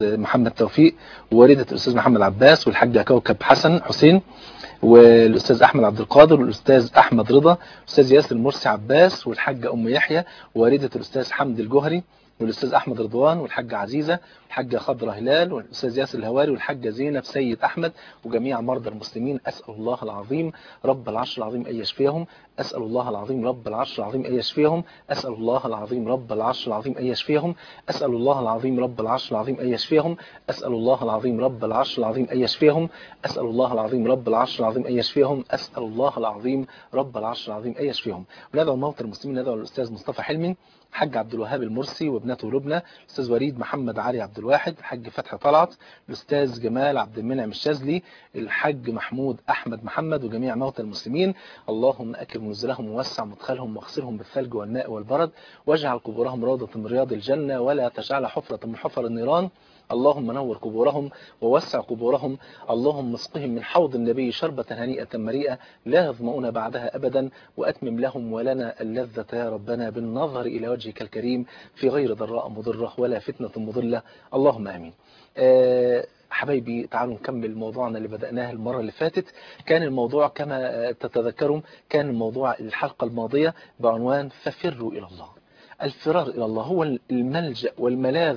محمد توفيق ووالدة الأستاذ محمد عباس والحاجة كوكب حسن حسين والأستاذ أحمد عبد القادر والأستاذ أحمد رضا الأستاذ ياسر مرسي عباس والحاجة أم يحيى ووالدة الأستاذ حمد الجوهري والأستاذ أحمد رضوان والحاجة عزيزة والحاجة خضرة هلال والأستاذ ياسر الهواري والحاجة زينب سيد أحمد وجميع مرضى المسلمين أسأل الله العظيم رب العرش العظيم أن يشفيهم أسأل الله العظيم رب العرش العظيم أن يشفيهم أسأل الله العظيم رب العرش العظيم أن يشفيهم أسأل الله العظيم رب العرش العظيم أن يشفيهم أسأل الله العظيم رب العرش العظيم أن يشفيهم أسأل الله العظيم رب العرش العظيم أن يشفيهم أسأل الله العظيم رب العرش العظيم أن يشفيهم وندعو الموتى المسلمين ندعو الأستاذ مصطفى حلمي حاج عبد الوهاب المرسي وابنته لبنى الاستاذ وليد محمد علي عبد الواحد الحاج فتحي طلعت الاستاذ جمال عبد المنعم الشاذلي الحاج محمود احمد محمد وجميع موتى المسلمين اللهم اكرم نزلهم ووسع مدخلهم واغسلهم بالثلج والماء والبرد واجعل قبورهم روضه من رياض الجنه ولا تجعل حفره من حفر النيران اللهم نور قبورهم ووسع قبورهم اللهم اسقهم من حوض النبي شربة هنيئة مريئة لا يظمؤون بعدها أبدا وأتمم لهم ولنا اللذة يا ربنا بالنظر إلى وجهك الكريم في غير ضراء مضرة ولا فتنة مضلة اللهم آمين أه حبايبي تعالوا نكمل موضوعنا اللي بدأناه المرة اللي فاتت كان الموضوع كما تتذكرون كان الموضوع الحلقة الماضية بعنوان ففروا إلى الله الفرار إلى الله هو الملجأ والملاذ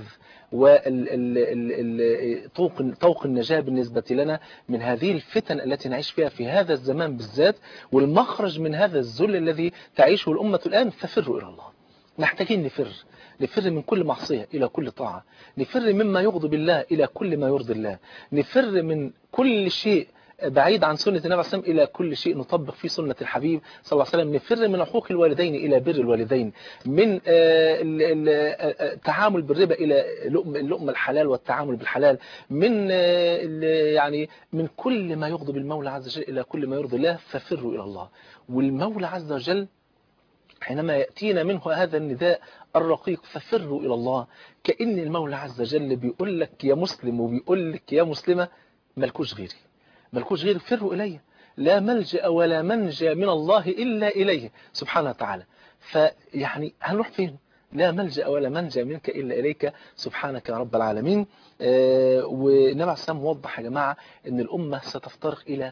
وطوق طوق النجاة بالنسبة لنا من هذه الفتن التي نعيش فيها في هذا الزمان بالذات والمخرج من هذا الذل الذي تعيشه الأمة الآن ففروا إلى الله محتاجين نفر نفر من كل معصية إلى كل طاعة نفر مما يغضب الله إلى كل ما يرضي الله نفر من كل شيء بعيد عن سنة النبي عليه الصلاة والسلام إلى كل شيء نطبق فيه سنة الحبيب صلى الله عليه وسلم نفر من حقوق الوالدين إلى بر الوالدين من التعامل بالربا إلى اللقمة الحلال والتعامل بالحلال من يعني من كل ما يغضب المولى عز وجل إلى كل ما يرضي الله ففروا إلى الله والمولى عز وجل حينما يأتينا منه هذا النداء الرقيق ففروا إلى الله كأن المولى عز وجل بيقول لك يا مسلم وبيقول لك يا مسلمة ملكوش غيري ملكوش غير فروا إليه لا ملجأ ولا منجى من الله إلا إليه سبحانه وتعالى فيعني هنروح فين لا ملجأ ولا منجى منك إلا إليك سبحانك يا رب العالمين آه والنبي عليه الصلاة وضح يا جماعة أن الأمة ستفترق إلى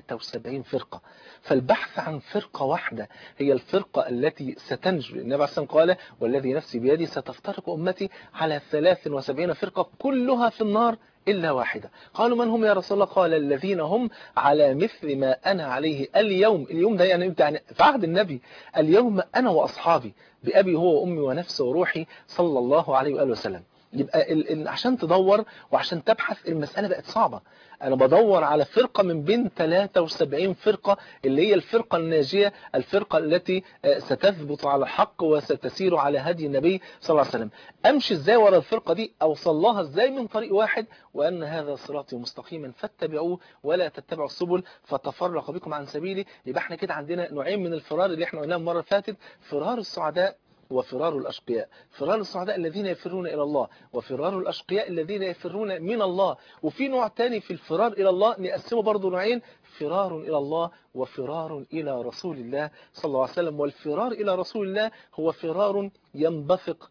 73 فرقة فالبحث عن فرقة واحدة هي الفرقة التي ستنجو النبي عليه الصلاة قال والذي نفسي بيدي ستفترق أمتي على 73 فرقة كلها في النار إلا واحدة قالوا من هم يا رسول الله قال الذين هم على مثل ما أنا عليه اليوم اليوم ده يعني يعني في عهد النبي اليوم أنا وأصحابي بأبي هو وأمي ونفسي وروحي صلى الله عليه وآله وسلم يبقى ال ال عشان تدور وعشان تبحث المسألة بقت صعبة أنا بدور على فرقة من بين 73 فرقة اللي هي الفرقة الناجية الفرقة التي ستثبت على الحق وستسير على هدي النبي صلى الله عليه وسلم أمشي إزاي ورا الفرقة دي أوصل لها إزاي من طريق واحد وأن هذا صراطي مستقيما فاتبعوه ولا تتبعوا السبل فتفرق بكم عن سبيلي يبقى احنا كده عندنا نوعين من الفرار اللي احنا قلناه المرة اللي فاتت فرار السعداء وفرار الأشقياء فرار السعداء الذين يفرون إلى الله وفرار الأشقياء الذين يفرون من الله وفي نوع تاني في الفرار إلى الله نقسمه برضو نوعين فرار إلى الله وفرار إلى رسول الله صلى الله عليه وسلم والفرار إلى رسول الله هو فرار ينبثق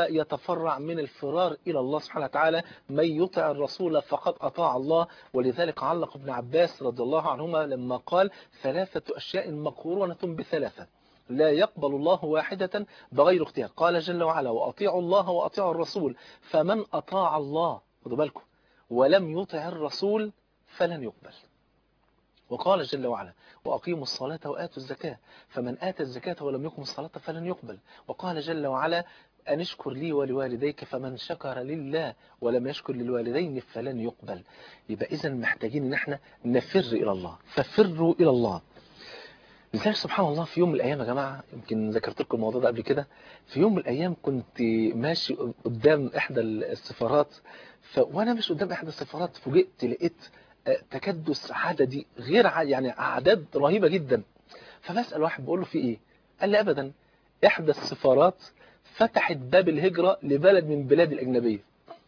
ويتفرع من الفرار إلى الله سبحانه وتعالى من يطع الرسول فقد أطاع الله ولذلك علق ابن عباس رضي الله عنهما لما قال ثلاثة أشياء مقرونة بثلاثة لا يقبل الله واحدة بغير اختيار قال جل وعلا وأطيعوا الله وأطيعوا الرسول فمن أطاع الله خدوا بالكم ولم يطع الرسول فلن يقبل وقال جل وعلا وأقيموا الصلاة وآتوا الزكاة فمن آتى الزكاة ولم يقم الصلاة فلن يقبل وقال جل وعلا أن اشكر لي ولوالديك فمن شكر لله ولم يشكر للوالدين فلن يقبل يبقى إذا محتاجين ان احنا نفر إلى الله ففروا إلى الله لذلك سبحان الله في يوم من الأيام يا جماعة يمكن ذكرت لكم الموضوع ده قبل كده في يوم من الأيام كنت ماشي قدام إحدى السفارات ف... وأنا مش قدام إحدى السفارات فوجئت لقيت تكدس عددي غير ع... يعني أعداد رهيبة جدا فبسأل واحد بقول له في إيه قال لي أبدا إحدى السفارات فتحت باب الهجرة لبلد من بلاد الأجنبية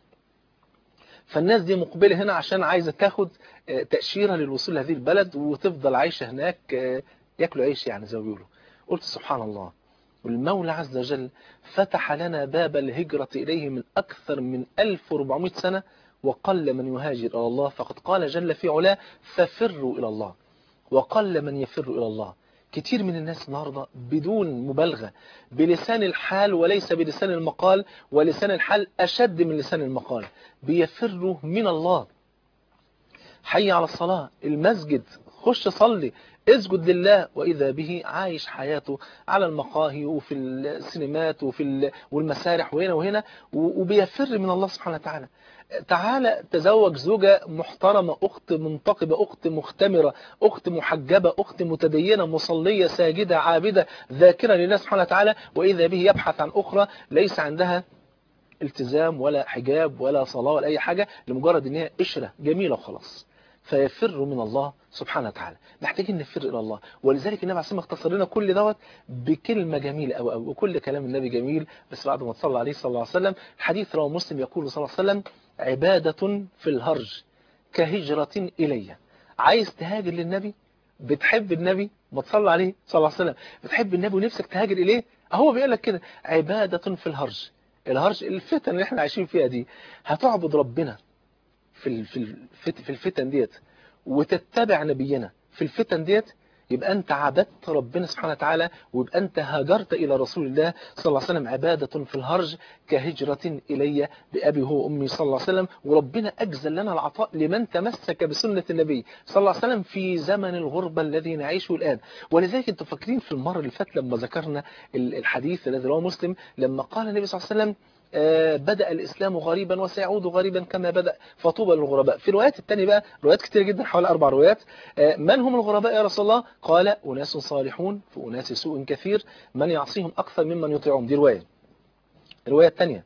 فالناس دي مقبلة هنا عشان عايزة تاخد تأشيرة للوصول لهذه البلد وتفضل عايشة هناك ياكلوا عيش يعني زي ما بيقولوا قلت سبحان الله والمولى عز وجل فتح لنا باب الهجرة إليه من أكثر من 1400 سنة وقل من يهاجر إلى الله فقد قال جل في علاه ففروا إلى الله وقل من يفر إلى الله كتير من الناس النهاردة بدون مبالغة بلسان الحال وليس بلسان المقال ولسان الحال أشد من لسان المقال بيفروا من الله حي على الصلاة المسجد خش صلي اسجد لله وإذا به عايش حياته على المقاهي وفي السينمات وفي ال- والمسارح وهنا وهنا و- وبيفر من الله سبحانه وتعالى تعالى تزوج زوجة محترمة أخت منتقبة أخت مختمرة أخت محجبة أخت متدينة مصلية ساجدة عابدة ذاكرة لله سبحانه وتعالى وإذا به يبحث عن أخرى ليس عندها التزام ولا حجاب ولا صلاة ولا أي حاجة لمجرد إن هي قشرة جميلة وخلاص فيفر من الله سبحانه وتعالى محتاجين نفر إلى الله ولذلك النبي عليه الصلاة والسلام اختصر لنا كل دوت بكلمة جميلة أو أو وكل كلام النبي جميل بس بعد ما تصلى عليه صلى الله عليه وسلم الحديث رواه مسلم يقول صلى الله عليه وسلم عبادة في الهرج كهجرة إلي عايز تهاجر للنبي بتحب النبي ما تصلى عليه صلى الله عليه وسلم بتحب النبي ونفسك تهاجر إليه هو بيقول لك كده عبادة في الهرج الهرج الفتن اللي احنا عايشين فيها دي هتعبد ربنا في ال- في الفت- في الفتن ديت وتتبع نبينا في الفتن ديت يبقى انت عبدت ربنا سبحانه وتعالى ويبقى انت هاجرت الى رسول الله صلى الله عليه وسلم عبادة في الهرج كهجرة الي بابي هو امي صلى الله عليه وسلم وربنا اجزل لنا العطاء لمن تمسك بسنة النبي صلى الله عليه وسلم في زمن الغربة الذي نعيشه الان ولذلك انتم فاكرين في المرة اللي فاتت لما ذكرنا ال- الحديث الذي رواه مسلم لما قال النبي صلى الله عليه وسلم آه، بدأ الإسلام غريبا وسيعود غريبا كما بدأ فطوبى للغرباء في الروايات الثانية بقى روايات كتير جدا حوالي أربع روايات آه، من هم الغرباء يا رسول الله قال أناس صالحون في أناس سوء كثير من يعصيهم أكثر ممن يطيعهم دي رواية الرواية الثانية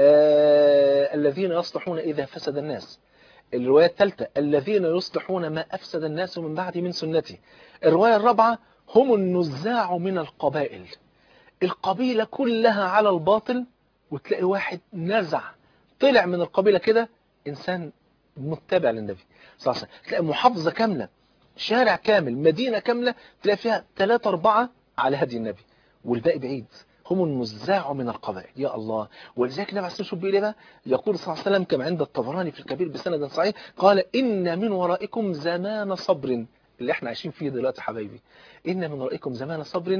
آه، الذين يصلحون إذا فسد الناس الرواية الثالثة الذين يصلحون ما أفسد الناس من بعد من سنتي الرواية الرابعة هم النزاع من القبائل القبيلة كلها على الباطل وتلاقي واحد نزع طلع من القبيلة كده إنسان متبع للنبي صلى الله عليه وسلم تلاقي محافظة كاملة شارع كامل مدينة كاملة تلاقي فيها ثلاثة أربعة على هدي النبي والباقي بعيد هم النزاع من القبائل يا الله ولذلك النبي عليه الصلاه والسلام بيقول إيه بقى يقول صلى الله عليه وسلم كما عند الطبراني في الكبير بسند صحيح قال إن من ورائكم زمان صبر اللي احنا عايشين فيه دلوقتي يا حبايبي إن من ورائكم زمان صبر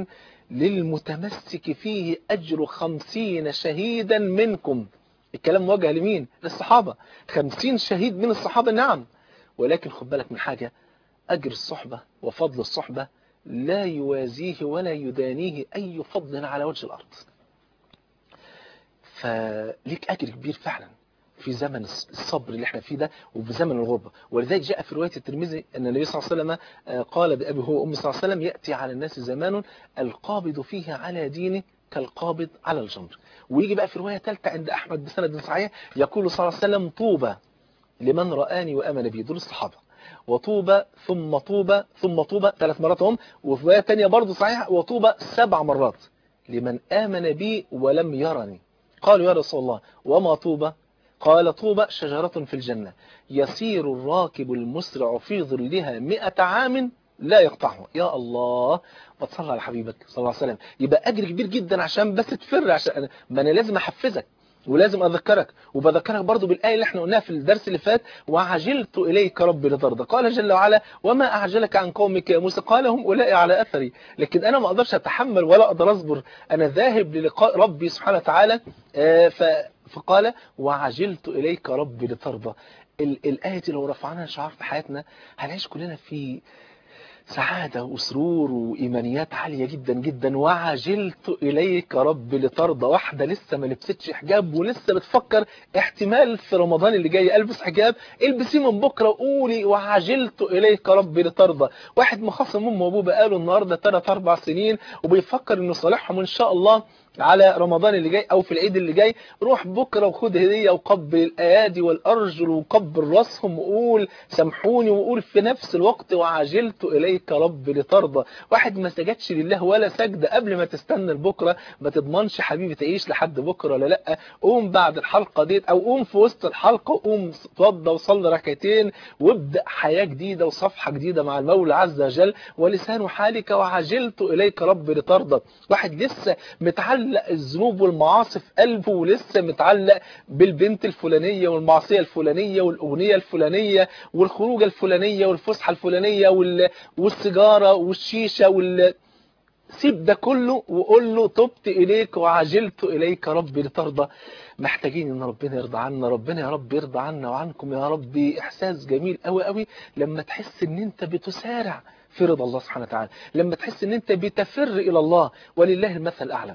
للمتمسك فيه أجر خمسين شهيدا منكم الكلام موجه لمين للصحابة خمسين شهيد من الصحابة نعم ولكن خد بالك من حاجة أجر الصحبة وفضل الصحبة لا يوازيه ولا يدانيه أي فضل على وجه الأرض فليك أجر كبير فعلا في زمن الصبر اللي احنا فيه ده وفي زمن الغربة ولذلك جاء في رواية الترمذي أن النبي صلى الله عليه وسلم آه، قال بأبي هو أمي صلى الله عليه وسلم يأتي على الناس زمان القابض فيه على دينه كالقابض على الجمر ويجي بقى في رواية ثالثة عند أحمد بسند صحيح يقول صلى الله عليه وسلم طوبى لمن رآني وآمن بي دول الصحابة وطوبى ثم طوبى ثم طوبى ثلاث مرات هم وفي رواية تانية برضه صحيح وطوبى سبع مرات لمن آمن بي ولم يرني قالوا يا رسول الله وما طوبى قال طوبى شجرة في الجنة يسير الراكب المسرع في ظلها مئة عام لا يقطعه يا الله ما تصلى على حبيبك صلى الله عليه وسلم يبقى أجر كبير جدا عشان بس تفر عشان ما أنا لازم أحفزك ولازم أذكرك وبذكرك برضو بالآية اللي احنا قلناها في الدرس اللي فات وعجلت إليك ربي لترضى قال جل وعلا وما أعجلك عن قومك يا موسى قال هم أولئك على أثري لكن أنا ما أقدرش أتحمل ولا أقدر أصبر أنا ذاهب للقاء ربي سبحانه وتعالى آه، ف- فقال وعجلت إليك ربي لترضى ال- الآية دي لو رفعناها شعار في حياتنا هنعيش كلنا في سعادة وسرور وإيمانيات عالية جدا جدا وعجلت إليك رب لترضى واحدة لسه ما لبستش حجاب ولسه بتفكر احتمال في رمضان اللي جاي ألبس حجاب البسيه من بكرة قولي وعجلت إليك رب لترضى واحد مخصم أمه وأبوه بقاله النهاردة 3 4 سنين وبيفكر إنه صالحهم إن شاء الله على رمضان اللي جاي او في العيد اللي جاي روح بكره وخد هديه وقبل الايادي والارجل وقبل راسهم وقول سامحوني وقول في نفس الوقت وعجلت اليك رب لترضى واحد ما سجدش لله ولا سجده قبل ما تستنى لبكره ما تضمنش حبيبي تعيش لحد بكره ولا لا قوم بعد الحلقه ديت او قوم في وسط الحلقه وقوم اتوضى وصلي ركعتين وابدا حياه جديده وصفحه جديده مع المولى عز وجل ولسان حالك وعجلت اليك رب لترضى واحد لسه متعلم معلق الذنوب والمعاصي في قلبه ولسه متعلق بالبنت الفلانية والمعصية الفلانية والأغنية الفلانية والخروجة الفلانية والفسحة الفلانية وال... والسيجارة والشيشة وال... سيب ده كله وقول له تبت إليك وعجلت إليك ربي لترضى محتاجين ان ربنا يرضى عنا ربنا يا رب يرضى عنا وعنكم يا رب احساس جميل قوي قوي لما تحس ان انت بتسارع في رضا الله سبحانه وتعالى لما تحس ان انت بتفر الى الله ولله المثل الاعلى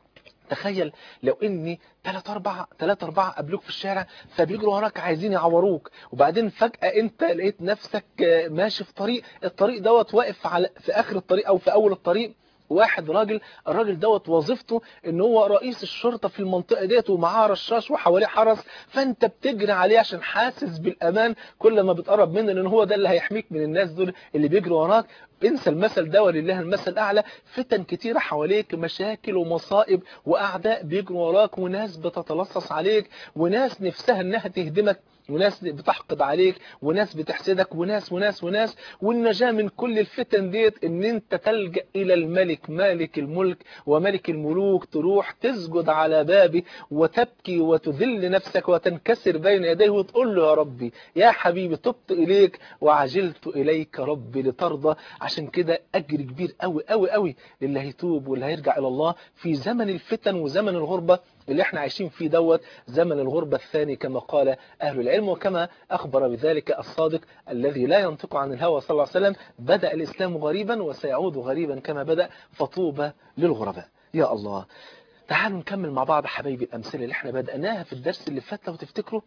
تخيل لو اني ثلاثة أربعة ثلاثة أربعة قابلوك في الشارع فبيجروا وراك عايزين يعوروك وبعدين فجأة أنت لقيت نفسك ماشي في طريق الطريق دوت واقف على في آخر الطريق أو في أول الطريق واحد راجل الراجل دوت وظيفته ان هو رئيس الشرطة في المنطقة ديت ومعاه رشاش وحواليه حرس فانت بتجري عليه عشان حاسس بالامان كل ما بتقرب منه لان هو ده اللي هيحميك من الناس دول اللي بيجروا وراك انسى المثل ده ولله المثل الاعلى فتن كتيرة حواليك مشاكل ومصائب واعداء بيجروا وراك وناس بتتلصص عليك وناس نفسها انها تهدمك وناس بتحقد عليك وناس بتحسدك وناس وناس وناس والنجاة من كل الفتن ديت ان انت تلجأ الى الملك مالك الملك وملك الملوك تروح تسجد على بابه وتبكي وتذل نفسك وتنكسر بين يديه وتقول له يا ربي يا حبيبي تبت اليك وعجلت اليك ربي لترضى عشان كده اجر كبير قوي قوي قوي للي هيتوب واللي هيرجع الى الله في زمن الفتن وزمن الغربة اللي احنا عايشين فيه دوت زمن الغربة الثاني كما قال أهل العلم وكما أخبر بذلك الصادق الذي لا ينطق عن الهوى صلى الله عليه وسلم بدأ الإسلام غريبا وسيعود غريبا كما بدأ فطوبى للغرباء يا الله تعالوا نكمل مع بعض حبايبي الأمثلة اللي احنا بدأناها في الدرس اللي فات لو تفتكروا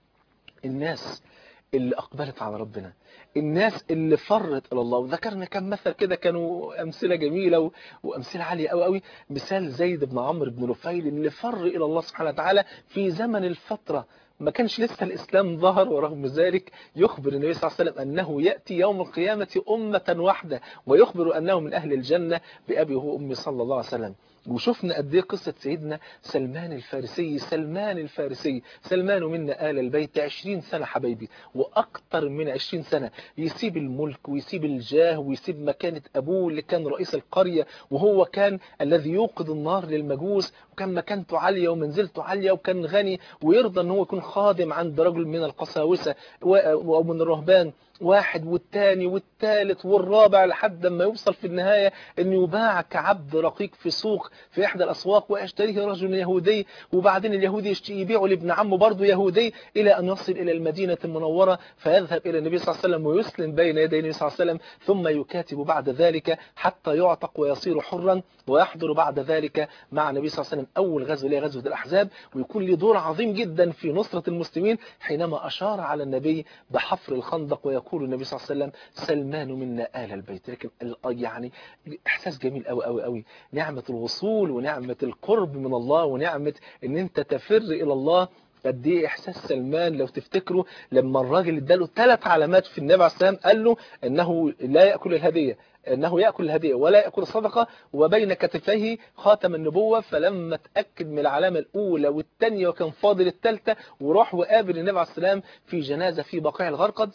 الناس اللي أقبلت على ربنا الناس اللي فرت إلى الله وذكرنا كم مثل كده كانوا أمثلة جميلة و... وأمثلة عالية أوي أوي مثال زيد بن عمرو بن رفيل اللي فر إلى الله سبحانه وتعالى في زمن الفترة ما كانش لسه الإسلام ظهر ورغم ذلك يخبر النبي صلى الله عليه وسلم أنه يأتي يوم القيامة أمة واحدة ويخبر أنه من أهل الجنة بأبي وأمي صلى الله عليه وسلم وشفنا قد ايه قصة سيدنا سلمان الفارسي سلمان الفارسي سلمان منا آل البيت 20 سنة حبايبي وأكتر من 20 سنة يسيب الملك ويسيب الجاه ويسيب مكانة أبوه اللي كان رئيس القرية وهو كان الذي يوقد النار للمجوس وكان مكانته عالية ومنزلته عالية وكان غني ويرضى أن هو يكون خادم عند رجل من القساوسة أو من الرهبان واحد والتاني والتالت والرابع لحد ما يوصل في النهاية أن يباع كعبد رقيق في سوق في إحدى الأسواق ويشتريه رجل يهودي وبعدين اليهودي يبيعه لابن عمه برضه يهودي إلى أن يصل إلى المدينة المنورة فيذهب إلى النبي صلى الله عليه وسلم ويسلم بين يدي النبي صلى الله عليه وسلم ثم يكاتب بعد ذلك حتى يعتق ويصير حرا ويحضر بعد ذلك مع النبي صلى الله عليه وسلم أول غزوة اللي غزوة الأحزاب ويكون له دور عظيم جدا في نصرة المسلمين حينما أشار على النبي بحفر الخندق ويقول النبي صلى الله عليه وسلم سلمان منا آل البيت لكن يعني إحساس جميل قوي قوي قوي نعمة الوصول ونعمة القرب من الله ونعمة ان انت تفر الى الله قد ايه احساس سلمان لو تفتكروا لما الراجل اداله ثلاث علامات في النبي عليه السلام قال له انه لا ياكل الهديه انه ياكل الهديه ولا ياكل الصدقه وبين كتفيه خاتم النبوه فلما اتاكد من العلامه الاولى والثانيه وكان فاضل الثالثه وراح وقابل النبي عليه السلام في جنازه في بقيع الغرقد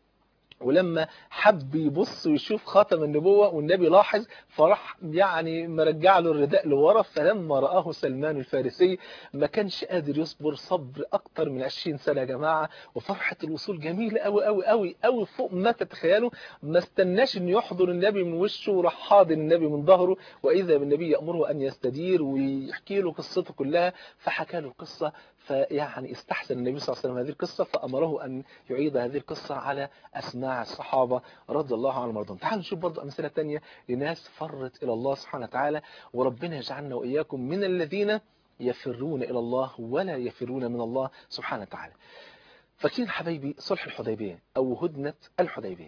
ولما حب يبص ويشوف خاتم النبوة والنبي لاحظ فراح يعني مرجع له الرداء لورا فلما رآه سلمان الفارسي ما كانش قادر يصبر صبر أكتر من 20 سنة يا جماعة وفرحة الوصول جميلة قوي قوي قوي قوي فوق ما تتخيلوا ما استناش انه يحضر النبي من وشه وراح حاضن النبي من ظهره وإذا بالنبي يأمره أن يستدير ويحكي له قصته كلها فحكى له القصة فيعني استحسن النبي صلى الله عليه وسلم هذه القصة فأمره أن يعيد هذه القصة على أسماع الصحابة رضي الله عنهم وارضاهم تعالوا نشوف برضه أمثلة تانية لناس فرت إلى الله سبحانه وتعالى وربنا يجعلنا وإياكم من الذين يفرون إلى الله ولا يفرون من الله سبحانه وتعالى فاكرين حبايبي صلح الحديبية أو هدنة الحديبية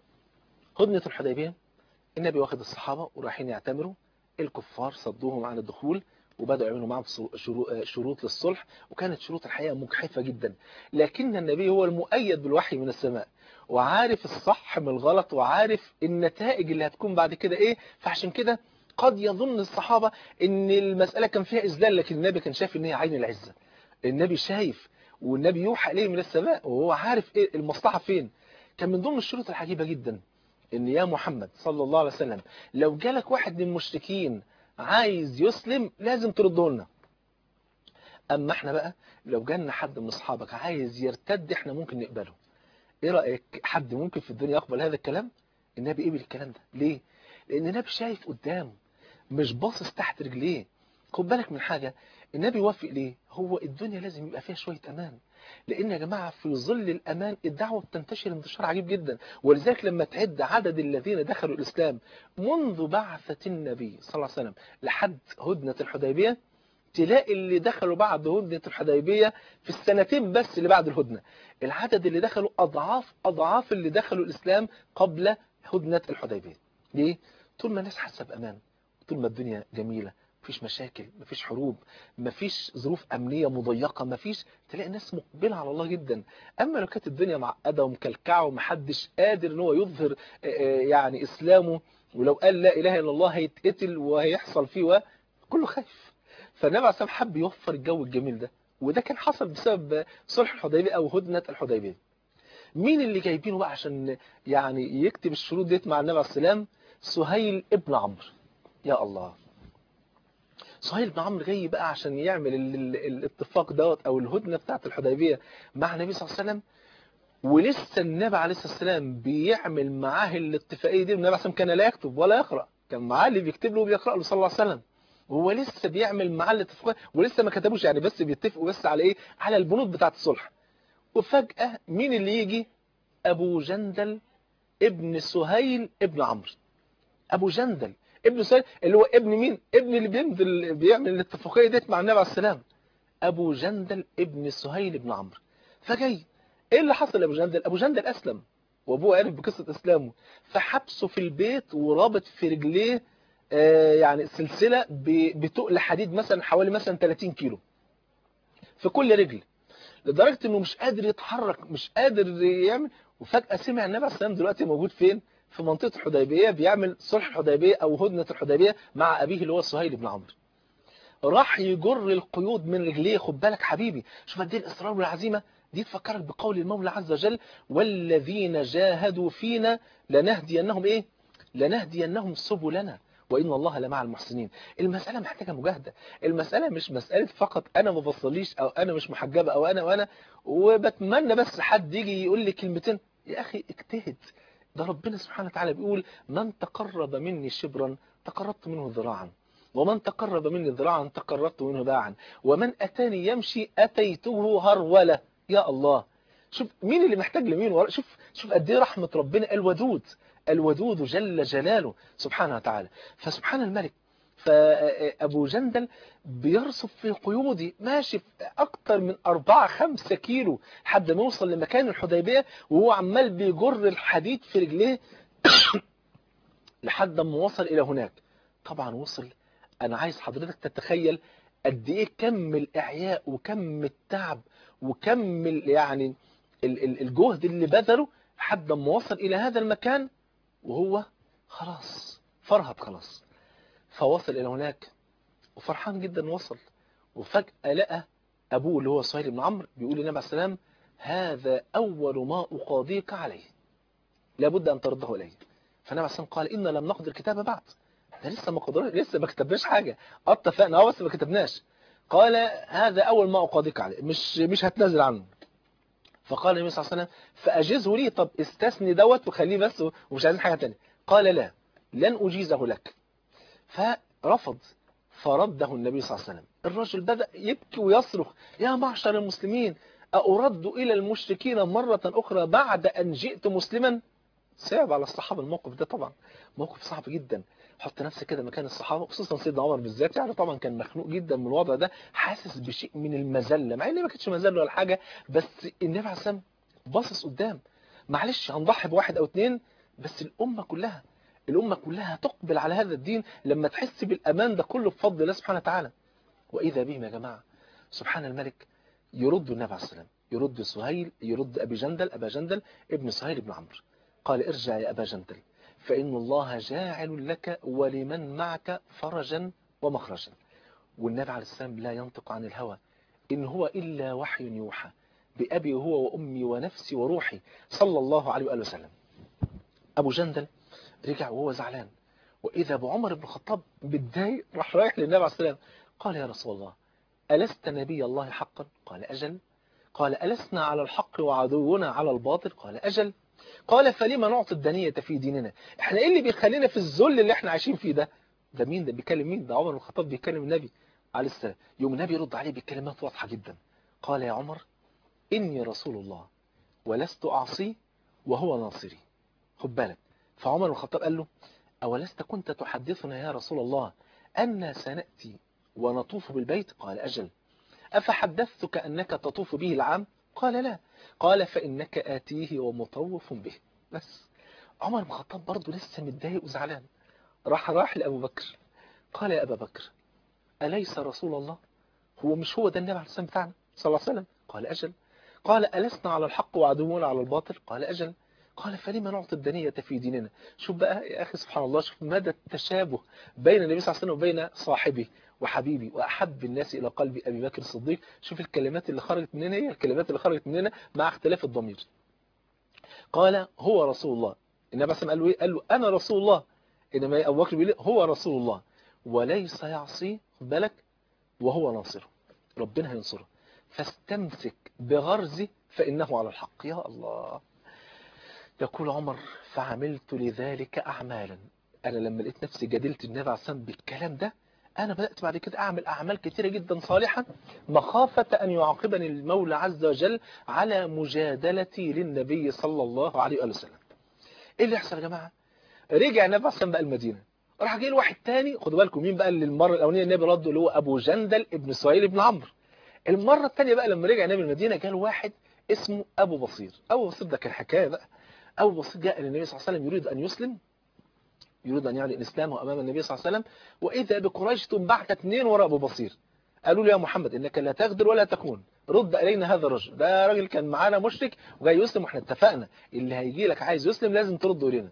هدنة الحديبية النبي واخد الصحابة ورايحين يعتمروا الكفار صدوهم عن الدخول وبدأوا يعملوا معهم شروط للصلح وكانت شروط الحقيقة مجحفة جدا لكن النبي هو المؤيد بالوحي من السماء وعارف الصح من الغلط وعارف النتائج اللي هتكون بعد كده ايه فعشان كده قد يظن الصحابة ان المسألة كان فيها إذلال لكن النبي كان شايف ان هي عين العزة النبي شايف والنبي يوحى إليه من السماء وهو عارف ايه المصلحة فين كان من ضمن الشروط العجيبة جدا ان يا محمد صلى الله عليه وسلم لو جالك واحد من المشركين عايز يسلم لازم ترده لنا اما احنا بقى لو جالنا حد من اصحابك عايز يرتد احنا ممكن نقبله ايه رايك حد ممكن في الدنيا يقبل هذا الكلام النبي قبل الكلام ده ليه لان النبي شايف قدامه مش باصص تحت رجليه خد بالك من حاجه النبي وافق ليه هو الدنيا لازم يبقى فيها شويه امان لان يا جماعه في ظل الامان الدعوه بتنتشر انتشار عجيب جدا ولذلك لما تعد عدد الذين دخلوا الاسلام منذ بعثه النبي صلى الله عليه وسلم لحد هدنه الحديبيه تلاقي اللي دخلوا بعد هدنة الحديبية في السنتين بس اللي بعد الهدنة العدد اللي دخلوا أضعاف أضعاف اللي دخلوا الإسلام قبل هدنة الحديبية ليه؟ طول ما الناس حاسة بأمان طول ما الدنيا جميلة مفيش مشاكل مفيش حروب مفيش ظروف أمنية مضيقة مفيش تلاقي الناس مقبلة على الله جدا أما لو كانت الدنيا معقدة ومكلكعة ومحدش قادر ان هو يظهر يعني إسلامه ولو قال لا إله إلا الله هيتقتل وهيحصل فيه كله خايف فالنبي عليه الصلاه حب يوفر الجو الجميل ده وده كان حصل بسبب صلح الحديبيه او هدنه الحديبيه مين اللي جايبينه بقى عشان يعني يكتب الشروط ديت مع النبي عليه السلام سهيل ابن عمرو يا الله سهيل بن عمرو جاي بقى عشان يعمل ال ال الاتفاق دوت او الهدنه بتاعه الحديبيه مع النبي صلى الله عليه وسلم ولسه النبي عليه الصلاه والسلام بيعمل معاه الاتفاقيه دي النبي عليه الصلاه والسلام كان لا يكتب ولا يقرا كان معاه اللي بيكتب له وبيقرا له صلى الله عليه وسلم وهو لسه بيعمل معاه الاتفاقيه ولسه ما كتبوش يعني بس بيتفقوا بس على ايه على البنود بتاعه الصلح وفجاه مين اللي يجي ابو جندل ابن سهيل ابن عمرو ابو جندل ابن سهيل اللي هو ابن مين ابن اللي بيمضي بيعمل الاتفاقيه ديت مع النبي عليه السلام ابو جندل ابن سهيل ابن عمرو فجاي ايه اللي حصل لابو جندل ابو جندل اسلم وابوه عرف بقصه اسلامه فحبسه في البيت ورابط في رجليه يعني سلسلة بتقل حديد مثلا حوالي مثلا 30 كيلو في كل رجل لدرجة انه مش قادر يتحرك مش قادر يعمل وفجأة سمع النبي عليه السلام دلوقتي موجود فين في منطقة الحديبية بيعمل صلح الحديبية او هدنة الحديبية مع ابيه اللي هو سهيل بن عمرو راح يجر القيود من رجليه خد بالك حبيبي شوف قد ايه الاصرار والعزيمه دي تفكرك بقول المولى عز وجل والذين جاهدوا فينا لنهدينهم ايه لنهدينهم سبلنا وإن الله لمع المحسنين المسألة محتاجة مجاهدة المسألة مش مسألة فقط أنا ما بصليش أو أنا مش محجبة أو أنا وأنا وبتمنى بس حد يجي يقول لي كلمتين يا أخي اجتهد ده ربنا سبحانه وتعالى بيقول من تقرب مني شبرا تقربت منه ذراعا ومن تقرب مني ذراعا تقربت منه باعا ومن أتاني يمشي أتيته هرولة يا الله شوف مين اللي محتاج لمين ورا شوف شوف قد ايه رحمة ربنا الودود الودود جل جلاله سبحانه وتعالى فسبحان الملك فأبو جندل بيرصف في قيودي ماشي في أكتر من 4-5 كيلو لحد ما يوصل لمكان الحديبية وهو عمال بيجر الحديد في رجليه لحد ما وصل إلى هناك طبعا وصل أنا عايز حضرتك تتخيل قد إيه كم الإعياء وكم التعب وكم يعني الجهد اللي بذله لحد ما وصل إلى هذا المكان وهو خلاص فرهد خلاص فوصل إلى هناك وفرحان جدا وصل وفجأة لقى أبوه اللي هو سهيل بن عمرو بيقول للنبي عليه السلام هذا أول ما أقاضيك عليه لابد أن ترده إلي فالنبي عليه السلام قال إن لم نقدر الكتابة بعد ده لسه ما قدرنا لسه ما كتبناش حاجة اتفقنا اه بس ما كتبناش قال هذا أول ما أقاضيك عليه مش مش هتنازل عنه فقال النبي صلى الله عليه وسلم فأجزه لي طب استثني دوت وخليه بس ومش عايزين حاجة تانية قال لا لن أجيزه لك فرفض فرده النبي صلى الله عليه وسلم الرجل بدأ يبكي ويصرخ يا معشر المسلمين أرد إلى المشركين مرة أخرى بعد أن جئت مسلما صعب على الصحابة الموقف ده طبعا موقف صعب جدا حط نفسك كده مكان الصحابة خصوصا سيدنا عمر بالذات يعني طبعا كان مخنوق جدا من الوضع ده حاسس بشيء من المذلة مع ان ما كانتش مذلة ولا حاجة بس النبي عليه السلام باصص قدام معلش هنضحي بواحد او اتنين بس الأمة كلها الأمة كلها تقبل على هذا الدين لما تحس بالأمان ده كله بفضل الله سبحانه وتعالى وإذا بهم يا جماعة سبحان الملك يرد النبي عليه السلام يرد سهيل يرد أبي جندل أبا جندل ابن سهيل بن عمرو قال ارجع يا أبا جندل فإن الله جاعل لك ولمن معك فرجا ومخرجا والنبي عليه السلام لا ينطق عن الهوى إن هو إلا وحي يوحى بأبي هو وأمي ونفسي وروحي صلى الله عليه وآله وسلم أبو جندل رجع وهو زعلان وإذا بعمر بن الخطاب متضايق راح رايح للنبي عليه السلام قال يا رسول الله ألست نبي الله حقا قال أجل قال ألسنا على الحق وعدونا على الباطل قال أجل قال فلما نعطي الدنية في ديننا احنا ايه اللي بيخلينا في الذل اللي احنا عايشين فيه ده ده مين ده بيكلم مين ده عمر بن الخطاب بيكلم النبي عليه السلام يوم النبي يرد عليه بكلمات واضحة جدا قال يا عمر إني رسول الله ولست أعصي وهو ناصري خد بالك فعمر بن الخطاب قال له أولست كنت تحدثنا يا رسول الله أن سنأتي ونطوف بالبيت قال أجل أفحدثتك أنك تطوف به العام قال لا قال فإنك آتيه ومطوف به بس عمر بن الخطاب برضه لسه متضايق وزعلان راح راح لأبو بكر قال يا أبا بكر أليس رسول الله هو مش هو ده النبي عليه السلام بتاعنا صلى الله عليه وسلم قال أجل قال ألسنا على الحق وعدونا على الباطل قال أجل قال فلما نعطي الدنية في ديننا شوف بقى يا أخي سبحان الله شوف مدى التشابه بين النبي صلى الله عليه وسلم وبين صاحبه وحبيبي وأحب الناس إلى قلبي أبي بكر الصديق شوف الكلمات اللي خرجت مننا هي الكلمات اللي خرجت مننا مع اختلاف الضمير قال هو رسول الله النبي صلى الله عليه وسلم قال له إيه قال له أنا رسول الله إنما أبو بكر بيقول هو رسول الله وليس يعصي خد بالك وهو ناصره ربنا هينصره فاستمسك بغرزه فإنه على الحق يا الله يقول عمر فعملت لذلك أعمالا أنا لما لقيت نفسي جادلت النبي عليه الصلاة بالكلام ده أنا بدأت بعد كده أعمل أعمال كثيرة جدا صالحة مخافة أن يعاقبني المولى عز وجل على مجادلتي للنبي صلى الله عليه وسلم إيه اللي يحصل يا جماعة رجع النبي عليه الصلاة بقى المدينة راح جاي واحد تاني خدوا بالكم مين بقى اللي المرة الأولانية النبي رده اللي هو أبو جندل ابن سهيل بن عمرو المرة الثانية بقى لما رجع النبي المدينة جاله واحد اسمه أبو بصير أبو بصير ده كان حكاية بقى أبو بصير جاء للنبي صلى الله عليه وسلم يريد أن يسلم يريد أن يعلن إسلامه أمام النبي صلى الله عليه وسلم وإذا بقريش تنبعك اثنين وراء أبو بصير قالوا له يا محمد إنك لا تغدر ولا تكون رد إلينا هذا الرجل ده راجل كان معانا مشرك وجاي يسلم واحنا اتفقنا اللي هيجي لك عايز يسلم لازم ترده إلينا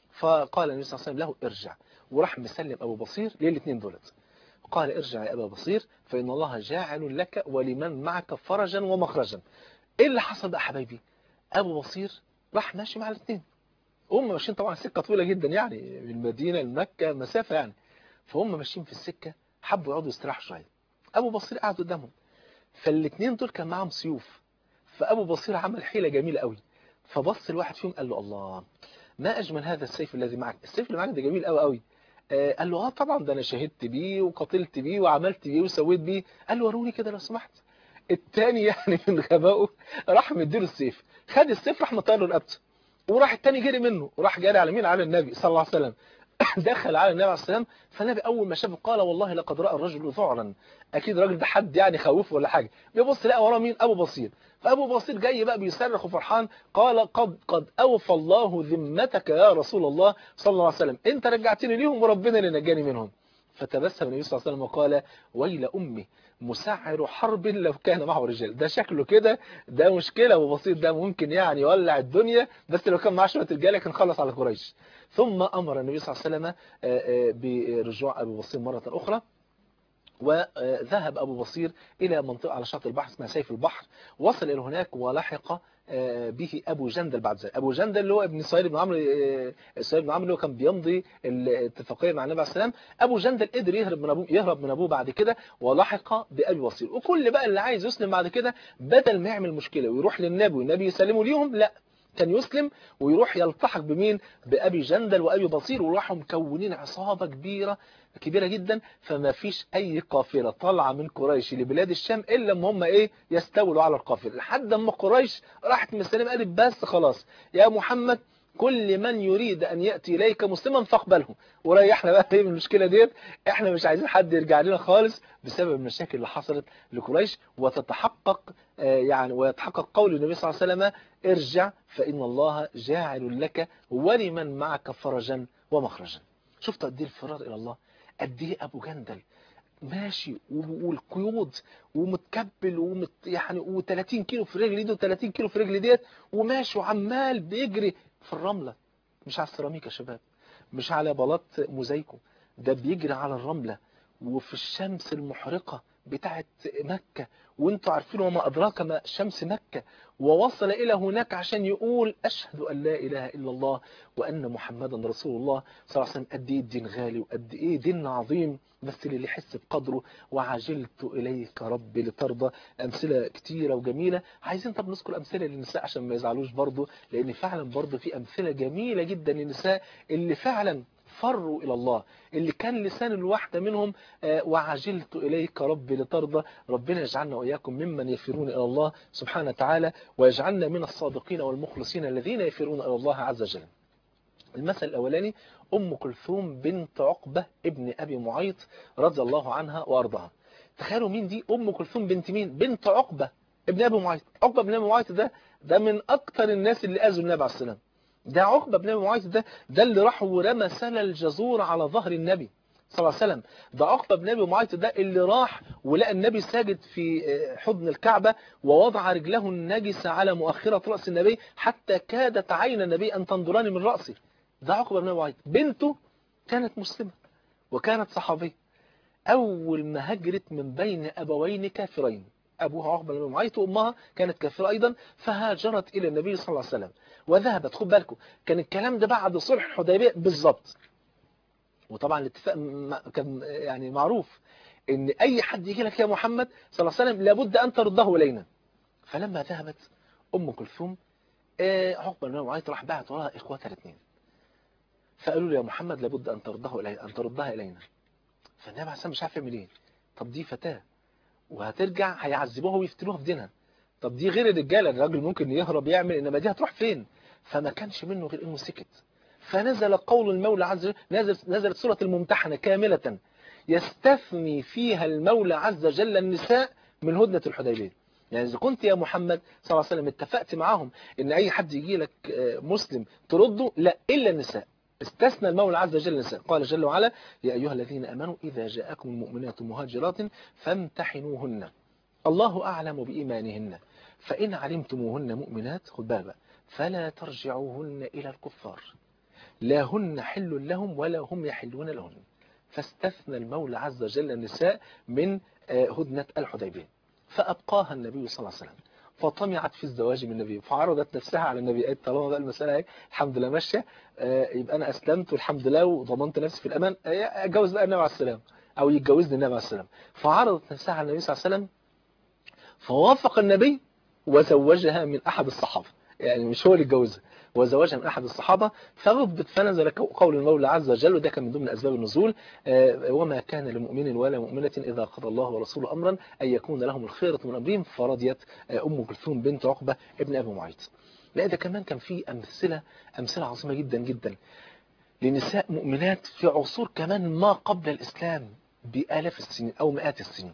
فقال النبي صلى الله عليه وسلم له ارجع وراح مسلم أبو بصير للاثنين دولت قال ارجع يا أبا بصير فإن الله جاعل لك ولمن معك فرجا ومخرجا إيه اللي حصل بقى حبايبي أبو بصير راح ماشي مع الاثنين هم ماشيين طبعا سكة طويلة جدا يعني من المدينة لمكة مسافة يعني فهم ماشيين في السكة حبوا يقعدوا يستراحوا شوية أبو بصير قعد قدامهم فالاثنين دول كان معاهم سيوف فأبو بصير عمل حيلة جميلة قوي فبص الواحد فيهم قال له الله ما أجمل هذا السيف الذي معك السيف اللي معك ده جميل قوي قوي آه قال له اه طبعا ده انا شهدت بيه وقتلت بيه وعملت بيه وسويت بيه قال له وروني كده لو سمحت التاني يعني من غبائه راح مديله السيف خد السيف راح مطير له رقبته وراح التاني جري منه وراح جاري على مين على النبي صلى الله عليه وسلم دخل على النبي عليه السلام فالنبي اول ما شافه قال والله لقد راى الرجل ذعرا اكيد الراجل ده حد يعني خوفه ولا حاجه بيبص لقى وراه مين ابو بصير فابو بصير جاي بقى بيصرخ وفرحان قال قد قد اوفى الله ذمتك يا رسول الله صلى الله عليه وسلم انت رجعتني ليهم وربنا اللي نجاني منهم فتبسم النبي صلى الله عليه وسلم وقال ويل امي مسعر حرب لو كان معه رجال ده شكله كده ده مشكلة ابو بسيط ده ممكن يعني يولع الدنيا بس لو كان معاه شويه رجاله كان خلص على قريش ثم امر النبي صلى الله عليه وسلم برجوع ابو بصير مره اخرى وذهب أبو بصير إلى منطقة على شاطئ البحر اسمها سيف البحر وصل إلى هناك ولحق به أبو جندل بعد ذلك أبو جندل اللي هو ابن سهيل بن عمرو سهيل بن عمرو اللي هو كان بيمضي الاتفاقية مع النبي عليه السلام أبو جندل قدر يهرب من أبوه يهرب من أبوه بعد كده ولحق بأبي بصير وكل بقى اللي عايز يسلم بعد كده بدل ما يعمل مشكلة ويروح للنبي والنبي يسلمه ليهم لا كان يسلم ويروح يلتحق بمين بأبي جندل وأبي بصير وراحوا مكونين عصابة كبيرة كبيرة جدا فما فيش أي قافلة طالعة من قريش لبلاد الشام إلا ما هم إيه يستولوا على القافلة لحد ما قريش راحت مسلمة قالت بس خلاص يا محمد كل من يريد أن يأتي إليك مسلما فاقبله وريحنا بقى من المشكلة ديت احنا مش عايزين حد يرجع لنا خالص بسبب المشاكل اللي حصلت لقريش وتتحقق يعني ويتحقق قول النبي صلى الله عليه وسلم ارجع فإن الله جاعل لك ولمن معك فرجا ومخرجا شفت قد ايه الفرار إلى الله قد ايه أبو جندل ماشي والقيود ومتكبل ومت يعني و30 كيلو في رجل ايده و30 كيلو في رجل ديت وماشي وعمال بيجري في الرملة مش على السيراميك يا شباب مش على بلاط موزايكو ده بيجري على الرملة وفي الشمس المحرقة بتاعت مكة وانتوا عارفين وما أدراك ما شمس مكة ووصل إلى هناك عشان يقول أشهد أن لا إله إلا الله وأن محمدا رسول الله صلى الله عليه وسلم قد إيه الدين غالي وقد إيه دين عظيم بس اللي يحس بقدره وعجلت إليك ربي لترضى أمثلة كتيرة وجميلة عايزين طب نذكر أمثلة للنساء عشان ما يزعلوش برضه لأن فعلا برضه في أمثلة جميلة جدا للنساء اللي فعلا فروا إلى الله اللي كان لسان الواحدة منهم آه، وعجلت إليك ربي لترضى ربنا يجعلنا وإياكم ممن يفرون إلى الله سبحانه وتعالى ويجعلنا من الصادقين والمخلصين الذين يفرون إلى الله عز وجل المثل الأولاني أم كلثوم بنت عقبة ابن أبي معيط رضي الله عنها وأرضاها تخيلوا مين دي أم كلثوم بنت مين بنت عقبة ابن أبي معيط عقبة ابن أبي معيط ده ده من أكتر الناس اللي أذوا النبي عليه السلام ده عقبة بن أبي معيط ده ده اللي راح ورمى سل الجزور على ظهر النبي صلى الله عليه وسلم ده عقبة بن أبي معيط ده اللي راح ولقى النبي ساجد في حضن الكعبة ووضع رجله النجسة على مؤخرة رأس النبي حتى كادت عين النبي أن تنظران من رأسه ده عقبة بن أبي معيط بنته كانت مسلمة وكانت صحابية أول ما هجرت من بين أبوين كافرين أبوها عقبة بن أبي معيط وأمها كانت كافرة أيضا فهاجرت إلى النبي صلى الله عليه وسلم وذهبت خد بالكم كان الكلام ده بعد صلح الحديبية بالظبط وطبعا الاتفاق كان يعني معروف ان اي حد يجي لك يا محمد صلى الله عليه وسلم لابد ان ترده الينا فلما ذهبت ام كلثوم عقبه بن معيط راح بعت وراها اخواتها الاثنين فقالوا له يا محمد لابد ان ترده الينا ان تردها الينا فالنبي عليه السلام مش عارف يعمل ايه طب دي فتاه وهترجع هيعذبوها ويفتنوها في دينها طب دي غير الرجاله الراجل ممكن يهرب يعمل انما دي هتروح فين فما كانش منه غير انه سكت فنزل قول المولى عز وجل نزل نزلت سورة الممتحنة كاملة يستثني فيها المولى عز وجل النساء من هدنة الحديبية يعني إذا كنت يا محمد صلى الله عليه وسلم اتفقت معاهم إن أي حد يجي لك مسلم ترده لا إلا النساء استثنى المولى عز وجل النساء قال جل وعلا يا أيها الذين أمنوا إذا جاءكم المؤمنات مهاجرات فامتحنوهن الله أعلم بإيمانهن فإن علمتموهن مؤمنات خد بالك فلا ترجعوهن إلى الكفار لا هن حل لهم ولا هم يحلون لهن فاستثنى المولى عز وجل النساء من هدنة الحديبية فأبقاها النبي صلى الله عليه وسلم فطمعت في الزواج من النبي فعرضت نفسها على النبي قالت طالما بقى المسألة هيك الحمد لله ماشية يبقى أنا أسلمت والحمد لله وضمنت نفسي في الأمان أتجوز بقى النبي عليه السلام أو يتجوزني النبي عليه السلام فعرضت نفسها على النبي صلى الله عليه وسلم فوافق النبي وزوجها من أحد الصحابة يعني مش هو اللي اتجوزها وزوجها من أحد الصحابة فغضبت فنزل قول المولى عز وجل وده كان من ضمن أسباب النزول وما كان لمؤمن ولا مؤمنة إذا قضى الله ورسوله أمرا أن يكون لهم الخيرة من أمرهم فرضيت أم كلثوم بنت عقبة ابن أبي معيط لا ده كمان كان في أمثلة أمثلة عظيمة جدا جدا لنساء مؤمنات في عصور كمان ما قبل الإسلام بآلاف السنين أو مئات السنين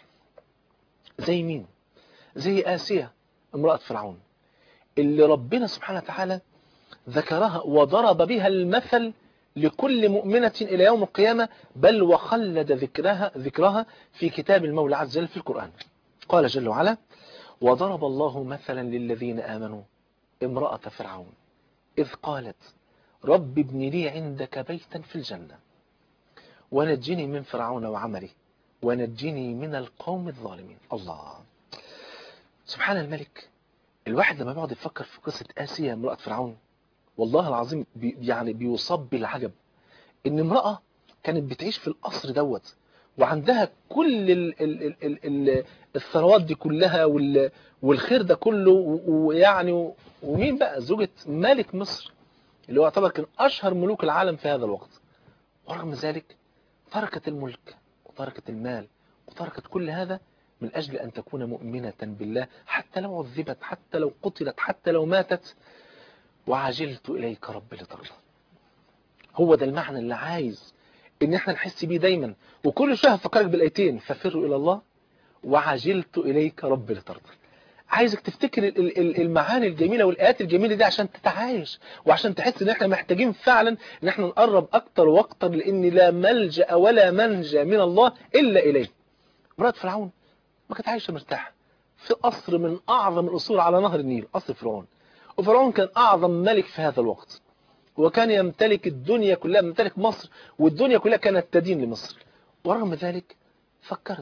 زي مين زي آسيا امرأة فرعون اللي ربنا سبحانه وتعالى ذكرها وضرب بها المثل لكل مؤمنة إلى يوم القيامة بل وخلد ذكرها, ذكرها في كتاب المولى عز وجل في القرآن قال جل وعلا وضرب الله مثلا للذين آمنوا امرأة فرعون إذ قالت رب ابن لي عندك بيتا في الجنة ونجني من فرعون وعمله ونجني من القوم الظالمين الله سبحان الملك الواحد لما بيقعد يفكر في قصة آسيا امرأة فرعون والله العظيم بي يعني بيصاب بالعجب ان امرأة كانت بتعيش في القصر دوت وعندها كل ال ال ال ال ال الثروات دي كلها وال والخير ده كله ويعني ومين بقى زوجة ملك مصر اللي هو يعتبر كان أشهر ملوك العالم في هذا الوقت ورغم ذلك تركت الملك وتركت المال وتركت كل هذا من أجل أن تكون مؤمنة بالله حتى لو عذبت حتى لو قتلت حتى لو ماتت وعجلت إليك رب لترضى هو ده المعنى اللي عايز ان احنا نحس بيه دايما وكل شويه هفكرك بالايتين ففروا الى الله وعجلت اليك رب لترضى عايزك تفتكر المعاني الجميله والايات الجميله دي عشان تتعايش وعشان تحس ان احنا محتاجين فعلا ان احنا نقرب اكتر واكتر لان لا ملجا ولا منجا من الله الا اليه مرات فرعون ما كانت عايشه مرتاحه في قصر من اعظم القصور على نهر النيل قصر فرعون وفرعون كان اعظم ملك في هذا الوقت وكان يمتلك الدنيا كلها يمتلك مصر والدنيا كلها كانت تدين لمصر ورغم ذلك فكرت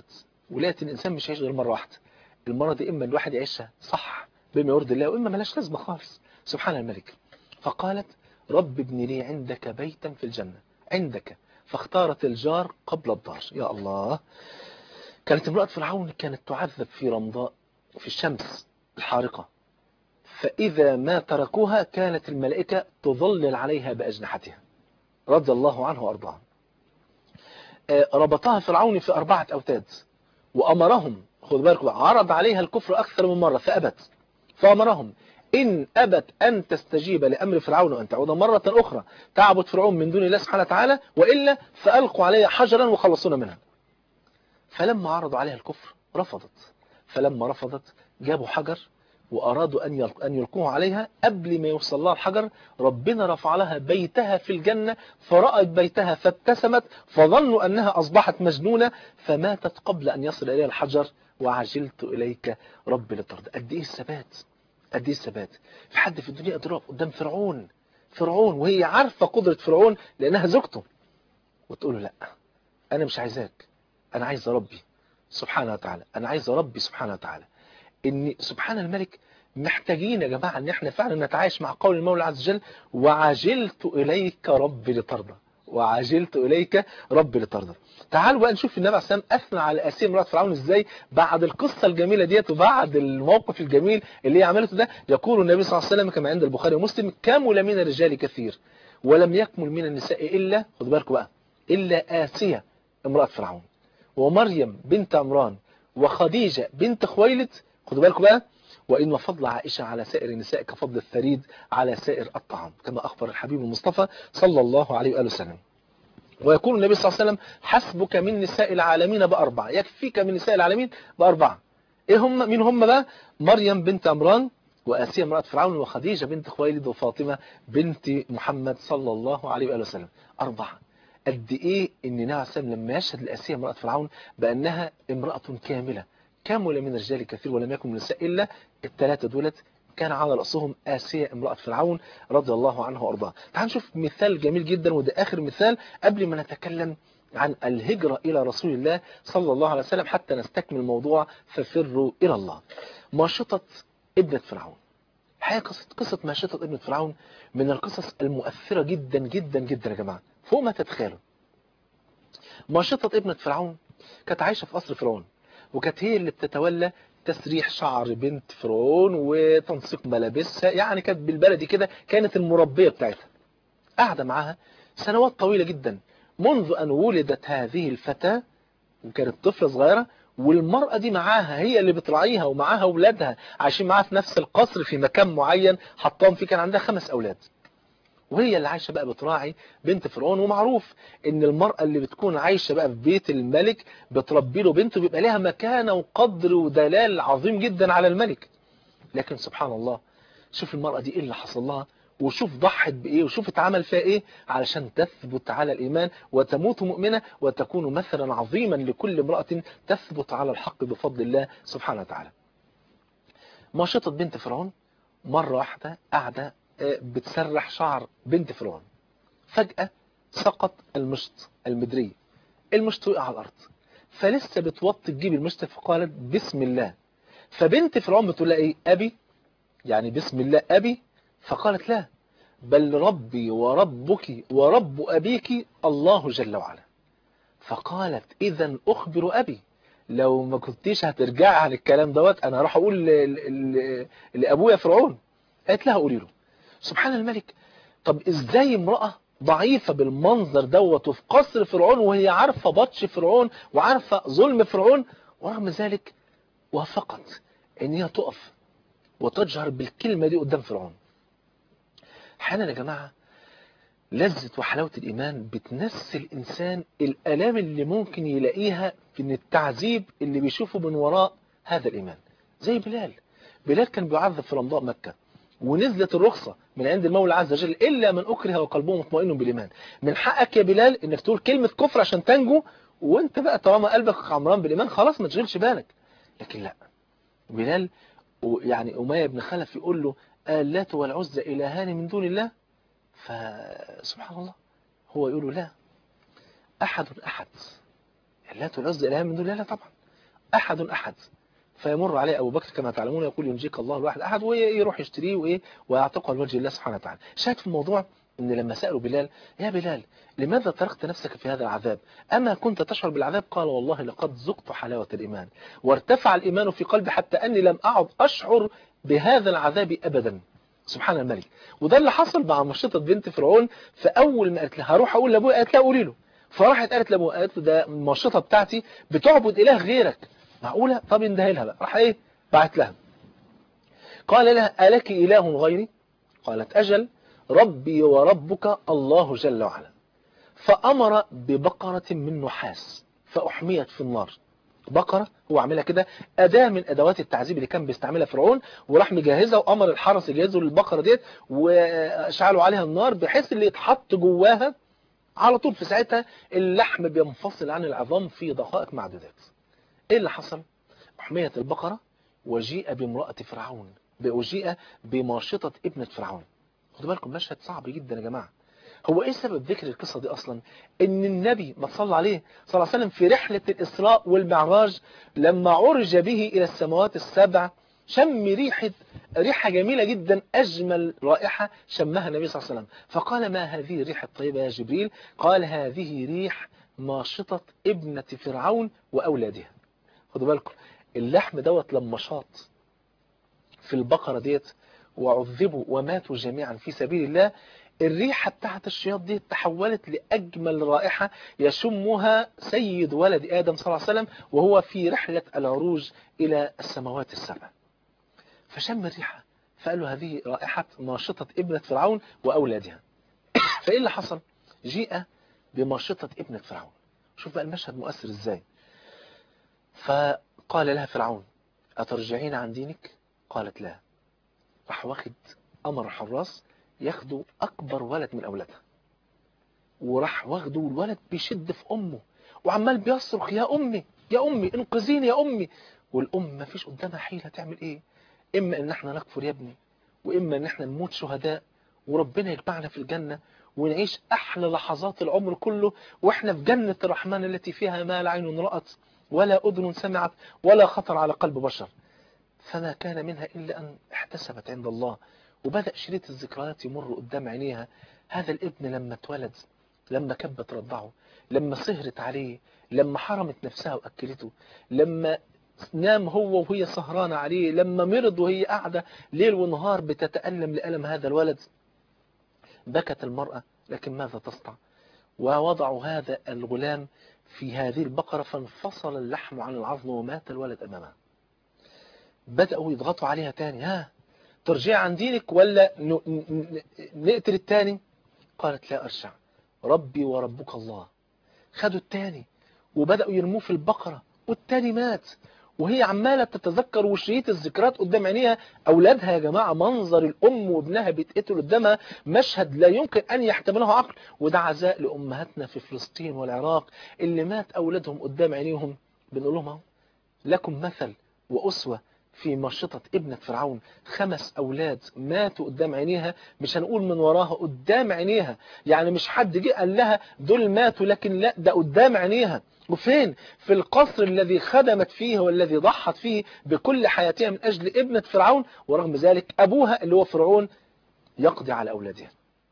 ولقيت ان الانسان مش هيعيش غير مره واحده المره دي اما الواحد يعيشها صح بما يرضي الله واما ملاش لازمه خالص سبحان الملك فقالت رب ابن لي عندك بيتا في الجنه عندك فاختارت الجار قبل الدار يا الله كانت امرأة فرعون كانت تعذب في رمضاء في الشمس الحارقة فإذا ما تركوها كانت الملائكة تظلل عليها بأجنحتها رضي الله عنه وأرضاه ربطها فرعون في أربعة أوتاد وأمرهم خذ بالكم عرض عليها الكفر أكثر من مرة فأبت فأمرهم إن أبت أن تستجيب لأمر فرعون وأن تعود مرة أخرى تعبد فرعون من دون الله سبحانه وتعالى وإلا فألقوا عليها حجرا وخلصونا منها فلما عرضوا عليها الكفر رفضت فلما رفضت جابوا حجر وأرادوا أن أن يلقوه عليها قبل ما يوصل لها الحجر ربنا رفع لها بيتها في الجنة فرأت بيتها فابتسمت فظنوا أنها أصبحت مجنونة فماتت قبل أن يصل إليها الحجر وعجلت إليك رب لترضى قد إيه الثبات قد إيه الثبات في حد في الدنيا أدراك قدام فرعون فرعون وهي عارفة قدرة فرعون لأنها زوجته وتقول له لا أنا مش عايزاك أنا عايز ربي سبحانه وتعالى أنا عايز ربي سبحانه وتعالى ان سبحان الملك محتاجين يا جماعة ان احنا فعلا نتعايش مع قول المولى عز وجل وعجلت اليك رب لترضى وعجلت اليك رب لترضى تعالوا بقى نشوف النبي عليه السلام اثنى على اسير امراه فرعون ازاي بعد القصه الجميله ديت وبعد الموقف الجميل اللي هي عملته ده يقول النبي صلى الله عليه وسلم كما عند البخاري ومسلم كمل من الرجال كثير ولم يكمل من النساء الا خد بالكم بقى الا اسيه امراه فرعون ومريم بنت عمران وخديجه بنت خويلد خدوا بالكم بقى وإن فضل عائشة على سائر النساء كفضل الثريد على سائر الطعام كما أخبر الحبيب المصطفى صلى الله عليه وآله وسلم ويقول النبي صلى الله عليه وسلم حسبك من نساء العالمين بأربعة يكفيك من نساء العالمين بأربعة إيه هم مين هم بقى مريم بنت عمران وآسيا امرأة فرعون وخديجة بنت خويلد وفاطمة بنت محمد صلى الله عليه وآله وسلم أربعة قد إيه إن النبي عليه لما يشهد لآسيا امرأة فرعون بأنها امرأة كاملة كمل من الرجال كثير ولم يكن من النساء إلا الثلاثة دولت كان على رأسهم آسيا امرأة فرعون رضي الله عنها وأرضاها تعال نشوف مثال جميل جدا وده آخر مثال قبل ما نتكلم عن الهجرة إلى رسول الله صلى الله عليه وسلم حتى نستكمل الموضوع ففروا إلى الله ماشطة ابنة فرعون الحقيقة قصة, قصة ماشطة ابنة فرعون من القصص المؤثرة جدا جدا جدا يا جماعة فوق ما تتخيلوا ماشطة ابنة فرعون كانت عايشة في قصر فرعون وكانت هي اللي بتتولى تسريح شعر بنت فرعون وتنسيق ملابسها يعني كانت بالبلدي كده كانت المربية بتاعتها قاعدة معاها سنوات طويلة جدا منذ أن ولدت هذه الفتاة وكانت طفلة صغيرة والمرأة دي معاها هي اللي بتراعيها ومعاها أولادها عايشين معاها في نفس القصر في مكان معين حطام فيه كان عندها خمس أولاد وهي اللي عايشة بقى بتراعي بنت فرعون ومعروف ان المرأة اللي بتكون عايشة بقى في بيت الملك بتربي له بنته بيبقى لها مكانة وقدر ودلال عظيم جدا على الملك لكن سبحان الله شوف المرأة دي ايه اللي حصل لها وشوف ضحت بايه وشوف اتعمل فيها ايه علشان تثبت على الايمان وتموت مؤمنة وتكون مثلا عظيما لكل امرأة تثبت على الحق بفضل الله سبحانه وتعالى ماشطة بنت فرعون مرة واحدة قاعدة بتسرح شعر بنت فرعون فجأة سقط المشط المدري المشط وقع على الأرض فلسه بتوطي تجيب المشط فقالت بسم الله فبنت فرعون بتقول لها ايه أبي يعني بسم الله أبي فقالت لا بل ربي وربك ورب أبيك الله جل وعلا فقالت إذا أخبر أبي لو ما كنتيش هترجعي عن الكلام دوت أنا راح أقول لأبويا فرعون قالت لها قولي له سبحان الملك طب ازاي امرأة ضعيفة بالمنظر دوت وفي قصر فرعون وهي عارفة بطش فرعون وعارفة ظلم فرعون ورغم ذلك وافقت ان هي تقف وتجهر بالكلمة دي قدام فرعون احيانا يا جماعة لذة وحلاوة الإيمان بتنسي الإنسان الألام اللي ممكن يلاقيها من التعذيب اللي بيشوفه من وراء هذا الإيمان زي بلال بلال كان بيعذب في رمضاء مكة ونزلت الرخصة من عند المولى عز وجل إلا من أكره وقلبه مطمئن بالإيمان من حقك يا بلال إنك تقول كلمة كفر عشان تنجو وانت بقى طالما قلبك عمران بالإيمان خلاص ما تشغلش بالك لكن لا بلال يعني أمية بن خلف يقول له اللات والعزى إلهان من دون الله فسبحان الله هو يقول له لا أحد أحد اللات والعزى إلهان من دون الله لا طبعا أحد أحد فيمر عليه أبو بكر كما تعلمون يقول ينجيك الله الواحد أحد ويروح يشتريه وإيه ويعتقه لوجه الله سبحانه وتعالى شاهد في الموضوع ان لما سألوا بلال يا بلال لماذا تركت نفسك في هذا العذاب أما كنت تشعر بالعذاب قال والله لقد ذقت حلاوة الإيمان وارتفع الإيمان في قلبي حتى أني لم أعد أشعر بهذا العذاب أبدا سبحان الملك وده اللي حصل مع مشيطة بنت فرعون فأول ما قالت لها هروح أقول لأبويا قالت لها قولي له فراحت قالت لأبوها قالت له ده المشيطة بتاعتي بتعبد إله غيرك معقولة طب اندهي لها بقى راح إيه بعت لها قال لها ألك إله غيري قالت أجل ربي وربك الله جل وعلا فأمر ببقرة من نحاس فأحميت في النار بقرة هو عاملها كده أداة من أدوات التعذيب اللي كان بيستعملها فرعون وراح مجهزها وأمر الحرس يجهزوا للبقرة ديت وشعلوا عليها النار بحيث اللي يتحط جواها على طول في ساعتها اللحم بينفصل عن العظام في دقائق معدودات ايه اللي حصل أحميت البقرة وجيء بامرأة فرعون وجيء بماشطة ابنة فرعون خدوا بالكم مشهد صعب جدا يا جماعة هو ايه سبب ذكر القصة دي اصلا ان النبي ما صلى عليه صلى الله عليه وسلم في رحلة الاسراء والمعراج لما عرج به الى السماوات السبع شم ريحة ريحة جميلة جدا أجمل رائحة شمها النبي صلى الله عليه وسلم فقال ما هذه الريحة الطيبة يا جبريل قال هذه ريح ماشطة ابنة فرعون وأولادها خدوا بالكم اللحم دوت لما شاط في البقرة ديت وعذبوا وماتوا جميعا في سبيل الله الريحة بتاعت الشياط دي تحولت لأجمل رائحة يشمها سيد ولد آدم صلى الله عليه وسلم وهو في رحلة العروج إلى السماوات السبع فشم الريحة فقال له هذه رائحة ناشطة ابنة فرعون وأولادها فإيه اللي حصل جيء بماشطة ابنة فرعون شوف بقى المشهد مؤثر إزاي فقال لها فرعون أترجعين عن دينك قالت لا راح واخد أمر الحراس ياخدوا أكبر ولد من أولادها وراح واخده الولد بيشد في أمه وعمال بيصرخ يا أمي يا أمي انقذيني يا أمي والأم ما فيش قدامها حيلة تعمل إيه إما إن احنا نكفر يا ابني وإما إن احنا نموت شهداء وربنا يجمعنا في الجنة ونعيش أحلى لحظات العمر كله وإحنا في جنة الرحمن التي فيها ما لا عين رأت ولا أذن سمعت ولا خطر على قلب بشر فما كان منها إلا أن احتسبت عند الله وبدأ شريط الذكريات يمر قدام عينيها هذا الابن لما اتولد لما كبت رضعه لما سهرت عليه لما حرمت نفسها وأكلته لما نام هو وهي سهرانة عليه لما مرض وهي قاعدة ليل ونهار بتتألم لألم هذا الولد بكت المرأة لكن ماذا تصنع ووضعوا هذا الغلام في هذه البقرة فانفصل اللحم عن العظم ومات الولد أمامها بدأوا يضغطوا عليها تاني ها ترجع عن دينك ولا نقتل التاني قالت لا أرجع ربي وربك الله خدوا التاني وبدأوا يرموه في البقرة والتاني مات وهي عمالة تتذكر وشريط الذكريات قدام عينيها أولادها يا جماعة منظر الأم وابنها بيتقتلوا قدامها مشهد لا يمكن أن يحتمله عقل وده عزاء لأمهاتنا في فلسطين والعراق اللي مات أولادهم قدام عينيهم بنقول لهم لكم مثل وأسوة في مشطة ابنة فرعون خمس أولاد ماتوا قدام عينيها مش هنقول من وراها قدام عينيها يعني مش حد جه قال لها دول ماتوا لكن لا ده قدام عينيها وفين في القصر الذي خدمت فيه والذي ضحت فيه بكل حياتها من أجل ابنة فرعون ورغم ذلك أبوها اللي هو فرعون يقضي على أولادها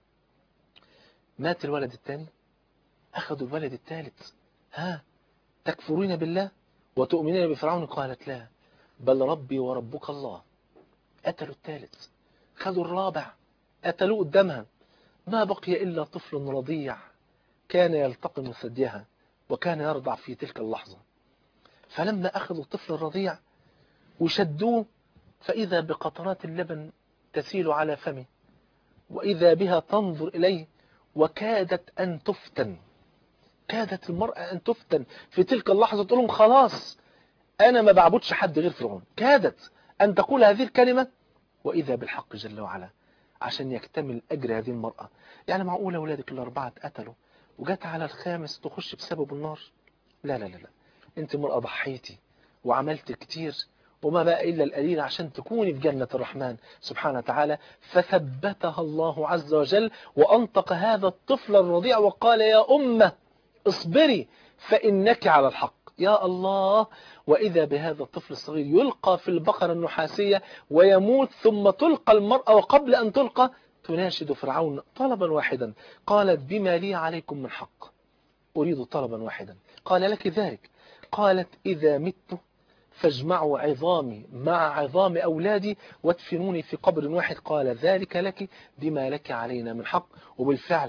مات الولد الثاني أخذوا الولد الثالث ها تكفرين بالله وتؤمنين بفرعون قالت لا بل ربي وربك الله قتلوا الثالث خذوا الرابع قتلوه قدامها ما بقي إلا طفل رضيع كان يلتقم ثديها وكان يرضع في تلك اللحظة فلما أخذوا الطفل الرضيع وشدوه فإذا بقطرات اللبن تسيل على فمه وإذا بها تنظر إليه وكادت أن تفتن كادت المرأة أن تفتن في تلك اللحظة تقول لهم خلاص أنا ما بعبدش حد غير فرعون كادت أن تقول هذه الكلمة وإذا بالحق جل وعلا عشان يكتمل أجر هذه المرأة يعني معقولة أولادك الأربعة اتقتلوا وجت على الخامس تخش بسبب النار لا لا لا لا أنت مرأة ضحيتي وعملت كتير وما بقى إلا القليل عشان تكوني في جنة الرحمن سبحانه وتعالى فثبتها الله عز وجل وأنطق هذا الطفل الرضيع وقال يا أمة اصبري فإنك على الحق يا الله وإذا بهذا الطفل الصغير يلقى في البقرة النحاسية ويموت ثم تلقى المرأة وقبل أن تلقى تناشد فرعون طلبا واحدا قالت بما لي عليكم من حق أريد طلبا واحدا قال لك ذلك قالت إذا مت فاجمعوا عظامي مع عظام أولادي وادفنوني في قبر واحد قال ذلك لك بما لك علينا من حق وبالفعل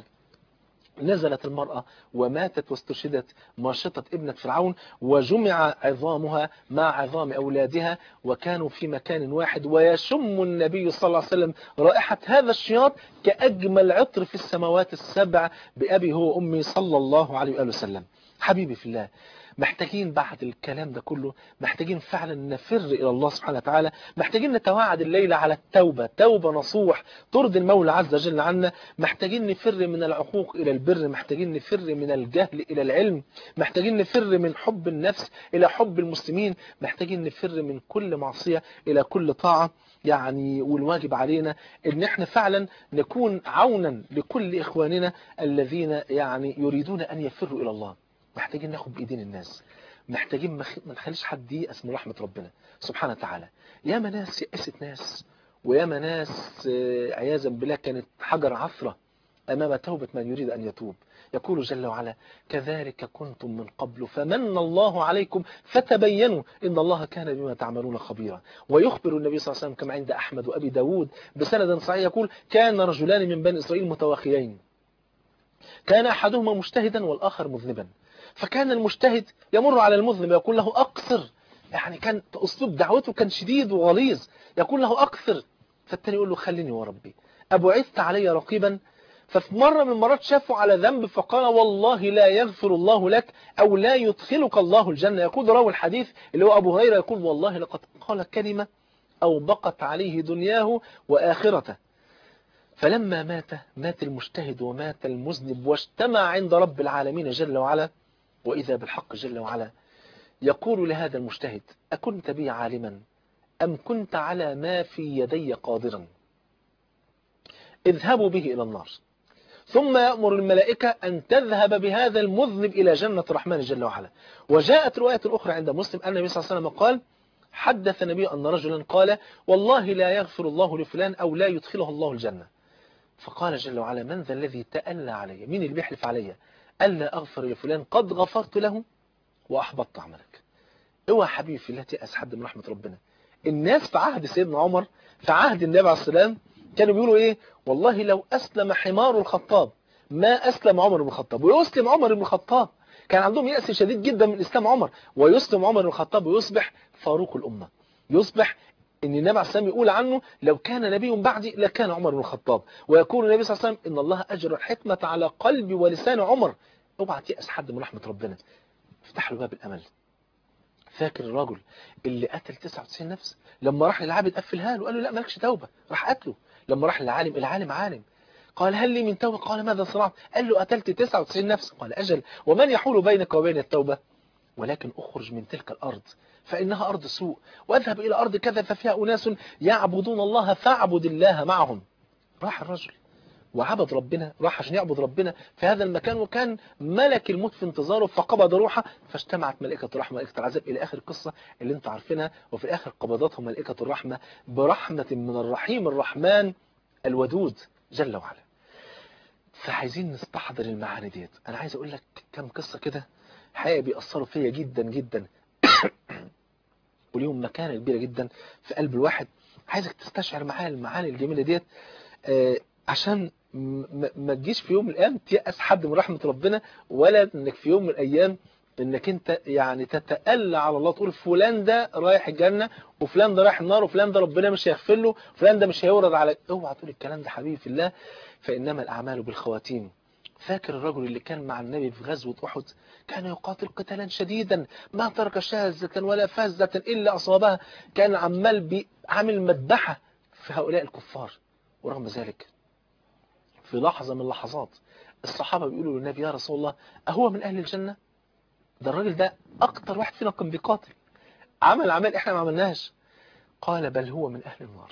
نزلت المرأة وماتت واستشهدت ماشطة ابنة فرعون وجمع عظامها مع عظام أولادها وكانوا في مكان واحد ويشم النبي صلى الله عليه وسلم رائحة هذا الشياط كأجمل عطر في السماوات السبع بأبي هو أمي صلى الله عليه وآله وسلم حبيبي في الله محتاجين بعد الكلام ده كله محتاجين فعلا نفر إلى الله سبحانه وتعالى محتاجين نتواعد الليلة على التوبة توبة نصوح ترضي المولى عز وجل عنا محتاجين نفر من العقوق إلى البر محتاجين نفر من الجهل إلى العلم محتاجين نفر من حب النفس إلى حب المسلمين محتاجين نفر من كل معصية إلى كل طاعة يعني والواجب علينا ان احنا فعلا نكون عونا لكل اخواننا الذين يعني يريدون ان يفروا الى الله محتاجين ناخد بايدين الناس محتاجين ما نخليش حد ييأس من رحمة ربنا سبحانه وتعالى ياما ناس يأست ناس وياما ناس عياذا بالله كانت حجر عثرة أمام توبة من يريد أن يتوب يقول جل وعلا كذلك كنتم من قبل فمن الله عليكم فتبينوا إن الله كان بما تعملون خبيرا ويخبر النبي صلى الله عليه وسلم كما عند أحمد وأبي داود بسند صحيح يقول كان رجلان من بني إسرائيل متواخيين كان أحدهما مجتهدا والآخر مذنبا فكان المجتهد يمر على المذنب يقول له أقصر يعني كان أسلوب دعوته كان شديد وغليظ يقول له أقصر فالتاني يقول له خليني وربي أبعثت علي رقيبا ففي مرة من مرات شافوا على ذنب فقال والله لا يغفر الله لك أو لا يدخلك الله الجنة يقول راوي الحديث اللي هو أبو هريرة يقول والله لقد قال كلمة أو بقت عليه دنياه وآخرته فلما مات مات المجتهد ومات المذنب واجتمع عند رب العالمين جل وعلا وإذا بالحق جل وعلا يقول لهذا المجتهد أكنت بي عالما أم كنت على ما في يدي قادرا اذهبوا به إلى النار ثم يأمر الملائكة أن تذهب بهذا المذنب إلى جنة الرحمن جل وعلا وجاءت رواية أخرى عند مسلم أن النبي صلى الله عليه وسلم قال حدث النبي أن رجلا قال والله لا يغفر الله لفلان أو لا يدخله الله الجنة فقال جل وعلا من ذا الذي تألى علي مين اللي بيحلف علي ألا أغفر لفلان قد غفرت له وأحبطت عملك اوعى حبيبي في الله تيأس حد من رحمة ربنا الناس في عهد سيدنا عمر في عهد النبي عليه السلام كانوا بيقولوا ايه والله لو أسلم حمار الخطاب ما أسلم عمر بن الخطاب ويسلم عمر بن الخطاب كان عندهم يأس شديد جدا من إسلام عمر ويسلم عمر بن الخطاب ويصبح فاروق الأمة يصبح ان النبي عليه السلام يقول عنه لو كان نبي بعدي لكان عمر بن الخطاب ويقول النبي صلى الله عليه وسلم ان الله اجرى الحكمة على قلب ولسان عمر اوعى تيأس حد من رحمة ربنا افتح له باب الامل فاكر الرجل اللي قتل 99 نفس لما راح للعابد قفلها له قال له لا مالكش توبة راح قتله لما راح للعالم العالم عالم قال هل لي من توبة قال ماذا صنعت قال له قتلت 99 نفس قال أجل ومن يحول بينك وبين التوبة ولكن أخرج من تلك الأرض فإنها أرض سوء واذهب إلى أرض كذا ففيها أناس يعبدون الله فاعبد الله معهم راح الرجل وعبد ربنا راح عشان يعبد ربنا في هذا المكان وكان ملك الموت في انتظاره فقبض روحه فاجتمعت ملائكة الرحمة ملائكة العذاب إلى آخر القصة اللي انتم عارفينها وفي الآخر قبضتهم ملائكة الرحمة برحمة من الرحيم الرحمن الودود جل وعلا فعايزين نستحضر المعاني ديت أنا عايز أقول لك كم قصة كده حقيقة بيأثروا فيا جدا جدا وليهم مكانة كبيرة جدا في قلب الواحد عايزك تستشعر معايا المعاني الجميلة ديت آه عشان ما تجيش في يوم من الأيام تيأس حد من رحمة ربنا ولا انك في يوم من الأيام انك انت يعني تتألى على الله تقول فلان ده رايح الجنة وفلان ده رايح النار وفلان ده ربنا مش هيغفر له وفلان ده مش هيورد على اوعى تقول الكلام ده حبيبي في الله فإنما الأعمال بالخواتيم فاكر الرجل اللي كان مع النبي في غزوة أحد كان يقاتل قتالا شديدا ما ترك شاذة ولا فازة إلا أصابها كان عمال عامل مذبحة في هؤلاء الكفار ورغم ذلك في لحظة من اللحظات الصحابة بيقولوا للنبي يا رسول الله أهو من أهل الجنة ده الراجل ده أكتر واحد فينا كان بيقاتل عمل عمل إحنا ما عملناش قال بل هو من أهل النار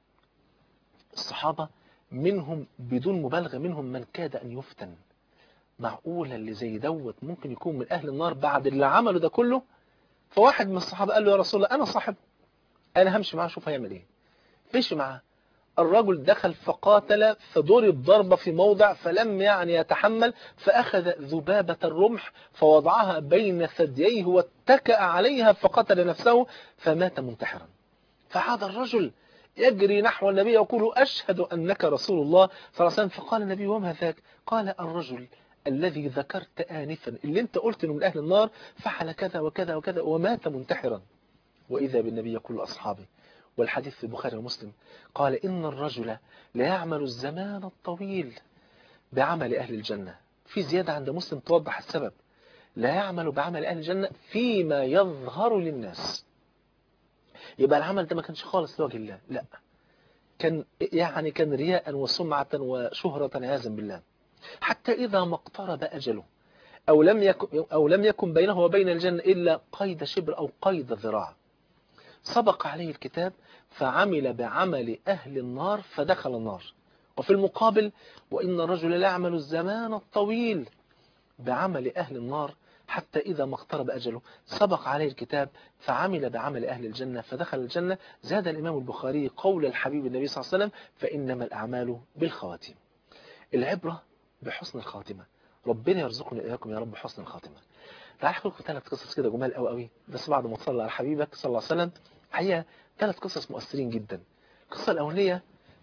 الصحابة منهم بدون مبالغة منهم من كاد أن يفتن معقولة اللي زي دوت ممكن يكون من أهل النار بعد اللي عمله ده كله فواحد من الصحابة قال له يا رسول الله أنا صاحب أنا همشي معاه أشوف هيعمل إيه مشي معاه الرجل دخل فقاتل فضرب ضربة في موضع فلم يعني يتحمل فأخذ ذبابة الرمح فوضعها بين ثدييه واتكأ عليها فقتل نفسه فمات منتحرا فعاد الرجل يجري نحو النبي يقول أشهد أنك رسول الله صلى الله عليه وسلم فقال النبي وما ذاك قال الرجل الذي ذكرت آنفا اللي انت قلت انه من أهل النار فعل كذا وكذا وكذا ومات منتحرا وإذا بالنبي يقول لأصحابه والحديث في البخاري ومسلم قال إن الرجل ليعمل الزمان الطويل بعمل أهل الجنة في زيادة عند مسلم توضح السبب لا يعمل بعمل أهل الجنة فيما يظهر للناس يبقى العمل ده ما كانش خالص لوجه الله لا كان يعني كان رياء وسمعة وشهرة عياذا بالله حتى إذا ما اقترب أجله أو لم يكن أو لم يكن بينه وبين الجنة إلا قيد شبر أو قيد ذراع سبق عليه الكتاب فعمل بعمل أهل النار فدخل النار وفي المقابل وإن الرجل لا يعمل الزمان الطويل بعمل أهل النار حتى إذا ما اقترب أجله سبق عليه الكتاب فعمل بعمل أهل الجنة فدخل الجنة زاد الإمام البخاري قول الحبيب النبي صلى الله عليه وسلم فإنما الأعمال بالخواتيم العبرة بحسن الخاتمة ربنا يرزقنا إياكم يا رب حسن الخاتمة تعال احكي لكم ثلاث قصص كده جمال قوي قوي بس بعد ما تصلي على حبيبك صلى الله عليه وسلم هي ثلاث قصص مؤثرين جدا القصة الأولية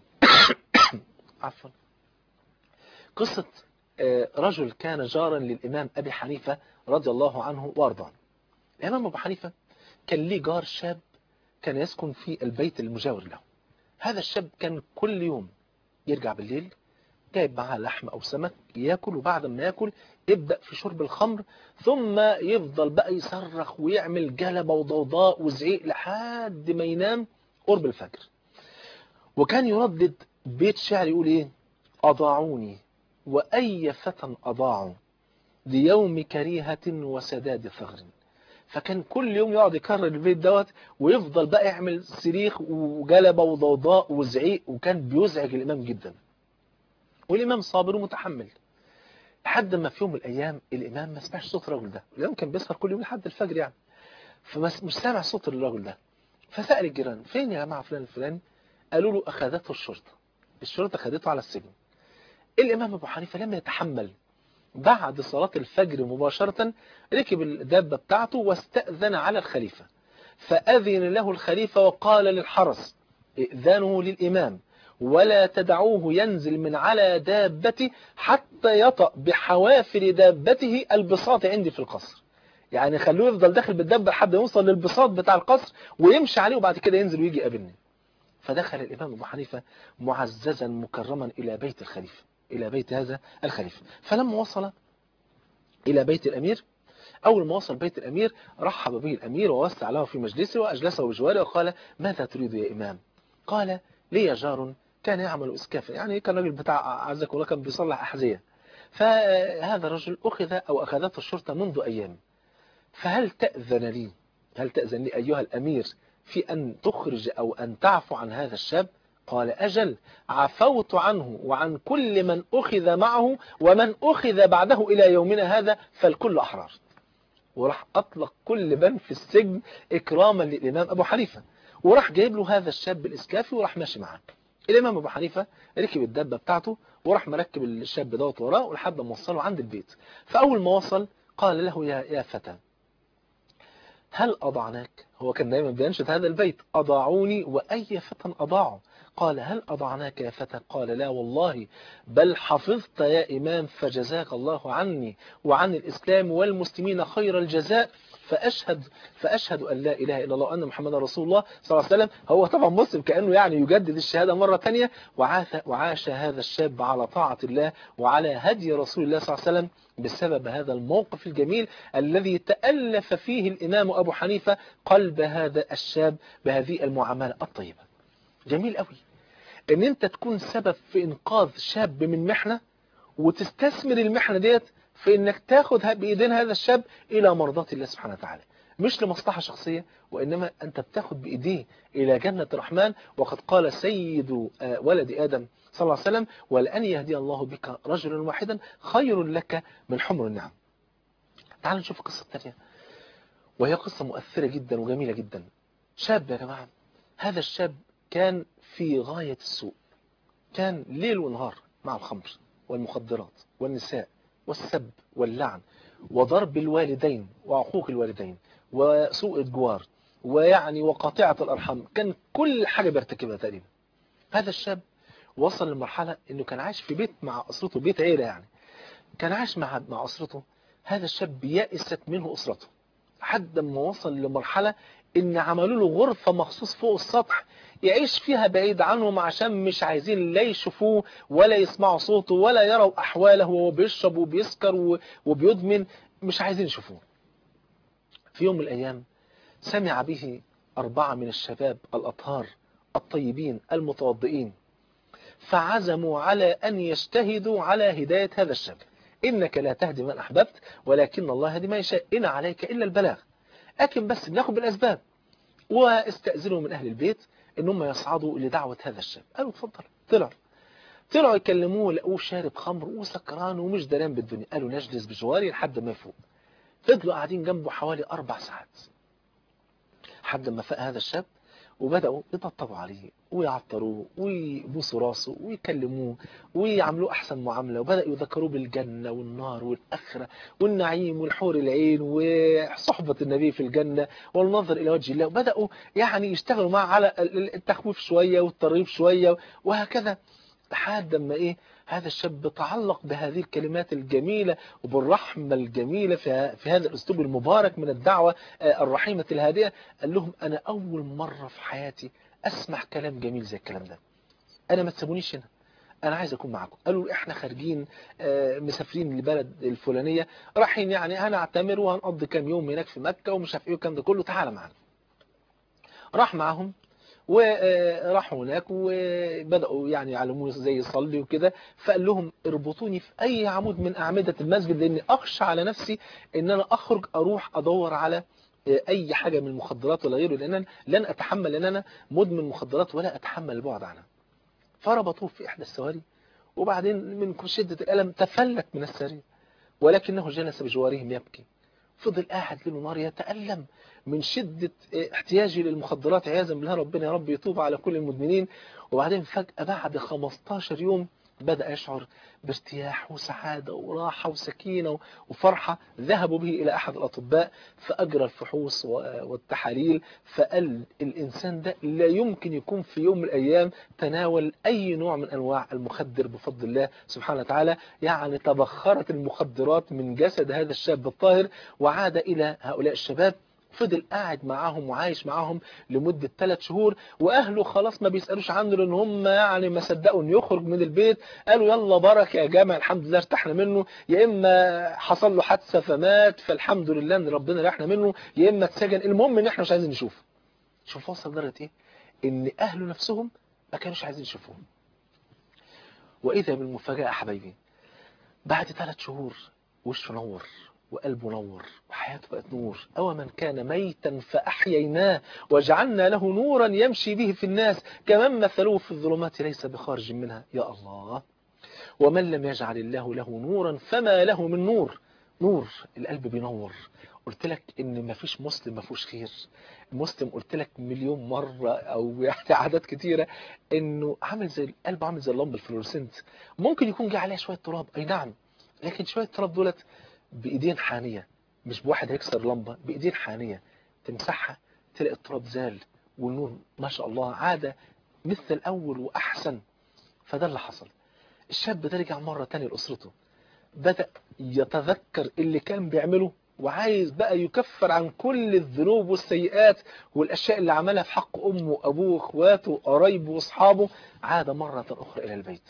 عفوا قصة رجل كان جارا للإمام أبي حنيفة رضي الله عنه وارضاه الإمام أبو حنيفة كان ليه جار شاب كان يسكن في البيت المجاور له هذا الشاب كان كل يوم يرجع بالليل جايب معاه لحم أو سمك ياكل وبعد ما ياكل يبدأ في شرب الخمر ثم يفضل بقى يصرخ ويعمل جلبة وضوضاء وزعيق لحد ما ينام قرب الفجر وكان يردد بيت شعر يقول ايه أضاعوني وأي فتى أضاعوا ليوم كريهة وسداد ثغر فكان كل يوم يقعد يكرر البيت دوت ويفضل بقى يعمل صريخ وجلبة وضوضاء وزعيق وكان بيزعج الإمام جدا والإمام صابر ومتحمل لحد ما في يوم من الأيام الإمام ما سمعش صوت الرجل ده الإمام كان بيسهر كل يوم لحد الفجر يعني فمش سامع صوت الرجل ده فسأل الجيران فين يا جماعة فلان الفلاني قالوا له أخذته الشرطة الشرطة أخذته على السجن الإمام أبو حنيفة لم يتحمل بعد صلاة الفجر مباشرة ركب الدابة بتاعته واستأذن على الخليفة فأذن له الخليفة وقال للحرس ائذنوا للإمام ولا تدعوه ينزل من على دابته حتى يطأ بحوافر دابته البساط عندي في القصر يعني خلوه يفضل داخل بالدابة لحد يوصل للبساط بتاع القصر ويمشي عليه وبعد كده ينزل ويجي يقابلني فدخل الإمام أبو حنيفة معززا مكرما إلى بيت الخليفة إلى بيت هذا الخليفة فلما وصل إلى بيت الأمير أول ما وصل بيت الأمير رحب به الأمير ووسع له في مجلسه وأجلسه بجواره وقال ماذا تريد يا إمام قال لي جار كان يعمل إسكافا يعني كان راجل بتاع عزك الله كان بيصلح أحذية فهذا الرجل أخذ أو أخذته الشرطة منذ أيام فهل تأذن لي هل تأذن لي أيها الأمير في أن تخرج أو أن تعفو عن هذا الشاب قال أجل عفوت عنه وعن كل من أخذ معه ومن أخذ بعده إلى يومنا هذا فالكل أحرار وراح أطلق كل من في السجن إكراما للإمام أبو حنيفة وراح جايب له هذا الشاب الإسكافي وراح ماشي معاه الإمام أبو حنيفة ركب الدابة بتاعته وراح مركب الشاب دوت وراه لحد ما وصله عند البيت فأول ما وصل قال له يا يا فتى هل أضعناك هو كان دايما بينشد هذا البيت أضاعوني وأي فتى أضاعوا قال هل أضعناك يا فتى قال لا والله بل حفظت يا إمام فجزاك الله عني وعن الإسلام والمسلمين خير الجزاء فأشهد فأشهد أن لا إله إلا الله وأن محمد رسول الله صلى الله عليه وسلم هو طبعا مسلم كأنه يعني يجدد الشهادة مرة ثانية وعاش, وعاش هذا الشاب على طاعة الله وعلى هدي رسول الله صلى الله عليه وسلم بسبب هذا الموقف الجميل الذي تألف فيه الإمام أبو حنيفة قلب هذا الشاب بهذه المعاملة الطيبة جميل قوي ان انت تكون سبب في انقاذ شاب من محنة وتستثمر المحنة ديت في انك تاخد بايدين هذا الشاب الى مرضات الله سبحانه وتعالى مش لمصلحة شخصية وإنما أنت بتاخد بإيديه إلى جنة الرحمن وقد قال سيد آه، ولد آدم صلى الله عليه وسلم ولأن يهدي الله بك رجلا واحدا خير لك من حمر النعم تعالوا نشوف القصة الثانية وهي قصة مؤثرة جدا وجميلة جدا شاب يا جماعة هذا الشاب كان في غاية السوء كان ليل ونهار مع الخمر والمخدرات والنساء والسب واللعن وضرب الوالدين وعقوق الوالدين وسوء الجوار ويعني وقاطعة الأرحام كان كل حاجة بيرتكبها تقريبا هذا الشاب وصل لمرحلة انه كان عايش في بيت مع أسرته بيت عيلة يعني كان عايش مع مع أسرته هذا الشاب يأست منه أسرته لحد ما وصل لمرحلة ان عملوا له غرفة مخصوص فوق السطح يعيش فيها بعيد عنهم عشان مش عايزين لا يشوفوه ولا يسمعوا صوته ولا يروا أحواله وهو بيشرب وبيسكر و- وبيدمن مش عايزين يشوفوه في يوم من الأيام سمع به أربعة من الشباب الأطهار الطيبين المتوضئين فعزموا على أن يجتهدوا على هداية هذا الشاب إنك لا تهدي من أحببت ولكن الله يهدي ما يشاء إن عليك إلا البلاغ لكن بس بناخد بالأسباب واستأذنوا من أهل البيت إن هم يصعدوا لدعوة هذا الشاب قالوا اتفضل طلعوا طلعوا يكلموه لقوه شارب خمر وسكران ومش دران بالدنيا قالوا نجلس بجواري لحد ما يفوق فضلوا قاعدين جنبه حوالي أربع ساعات لحد ما فاق هذا الشاب وبدأوا يطبطبوا عليه ويعطروه ويبوسوا راسه ويكلموه ويعملوه أحسن معاملة وبدأوا يذكروه بالجنة والنار والآخرة والنعيم والحور العين وصحبة النبي في الجنة والنظر إلى وجه الله وبدأوا يعني يشتغلوا معه على التخويف شوية والترغيب شوية وهكذا لحد ما إيه هذا الشاب تعلق بهذه الكلمات الجميلة وبالرحمة الجميلة في في هذا الأسلوب المبارك من الدعوة آه، الرحيمة الهادئة قال لهم أنا أول مرة في حياتي أسمع كلام جميل زي الكلام ده أنا ما تسيبونيش هنا أنا عايز أكون معاكم قالوا إحنا خارجين آه، مسافرين لبلد الفلانية رايحين يعني هنعتمر وهنقضي كام يوم هناك في مكة ومش عارف إيه والكلام ده كله تعالى معانا راح معاهم وراحوا هناك وبدأوا يعني يعلموه ازاي يصلي وكده فقال لهم اربطوني في اي عمود من اعمدة المسجد لاني اخشى على نفسي ان انا اخرج اروح ادور على اي حاجة من المخدرات ولا غيره لان انا لن اتحمل لان انا مدمن مخدرات ولا اتحمل البعد عنها فربطوه في احدى السواري وبعدين من شدة الالم تفلت من السرير ولكنه جلس بجوارهم يبكي فضل قاعد ليل ونهار يتألم من شدة احتياجي للمخدرات عياذا بالله ربنا يا رب يتوب على كل المدمنين وبعدين فجأة بعد 15 يوم بدأ يشعر بارتياح وسعادة وراحة وسكينة وفرحة ذهبوا به إلى أحد الأطباء فأجرى الفحوص والتحاليل فقال الإنسان ده لا يمكن يكون في يوم من الأيام تناول أي نوع من أنواع المخدر بفضل الله سبحانه وتعالى يعني تبخرت المخدرات من جسد هذا الشاب الطاهر وعاد إلى هؤلاء الشباب فضل قاعد معاهم وعايش معاهم لمدة ثلاث شهور وأهله خلاص ما بيسألوش عنه لأن هم يعني ما صدقوا إنه يخرج من البيت قالوا يلا بركة يا جماعة الحمد لله ارتحنا منه يا إما حصل له حادثة فمات فالحمد لله إن ربنا ريحنا منه يا إما اتسجن المهم إن إحنا مش عايزين نشوفه شوف وصل درجة إيه إن أهله نفسهم ما كانوش عايزين يشوفوه وإذا بالمفاجأة يا حبايبي بعد ثلاث شهور وشه نور وقلبه نور وحياته بقت نور أو من كان ميتا فأحييناه وجعلنا له نورا يمشي به في الناس كمن مثلوه في الظلمات ليس بخارج منها يا الله ومن لم يجعل الله له نورا فما له من نور نور القلب بينور قلت لك ان ما فيش مسلم ما فيهوش خير مسلم قلت لك مليون مرة او يعني عادات كتيرة انه عامل زي القلب عامل زي اللمبة الفلورسنت ممكن يكون جه عليها شوية تراب اي نعم لكن شوية تراب دولت بايدين حانية مش بواحد هيكسر لمبة بايدين حانية تمسحها تلاقي التراب زال والنور ما شاء الله عاد مثل الاول واحسن فده اللي حصل الشاب ده رجع مرة تانية لأسرته بدأ يتذكر اللي كان بيعمله وعايز بقى يكفر عن كل الذنوب والسيئات والأشياء اللي عملها في حق أمه وأبوه وأخواته وقرايبه وأصحابه عاد مرة أخرى إلى البيت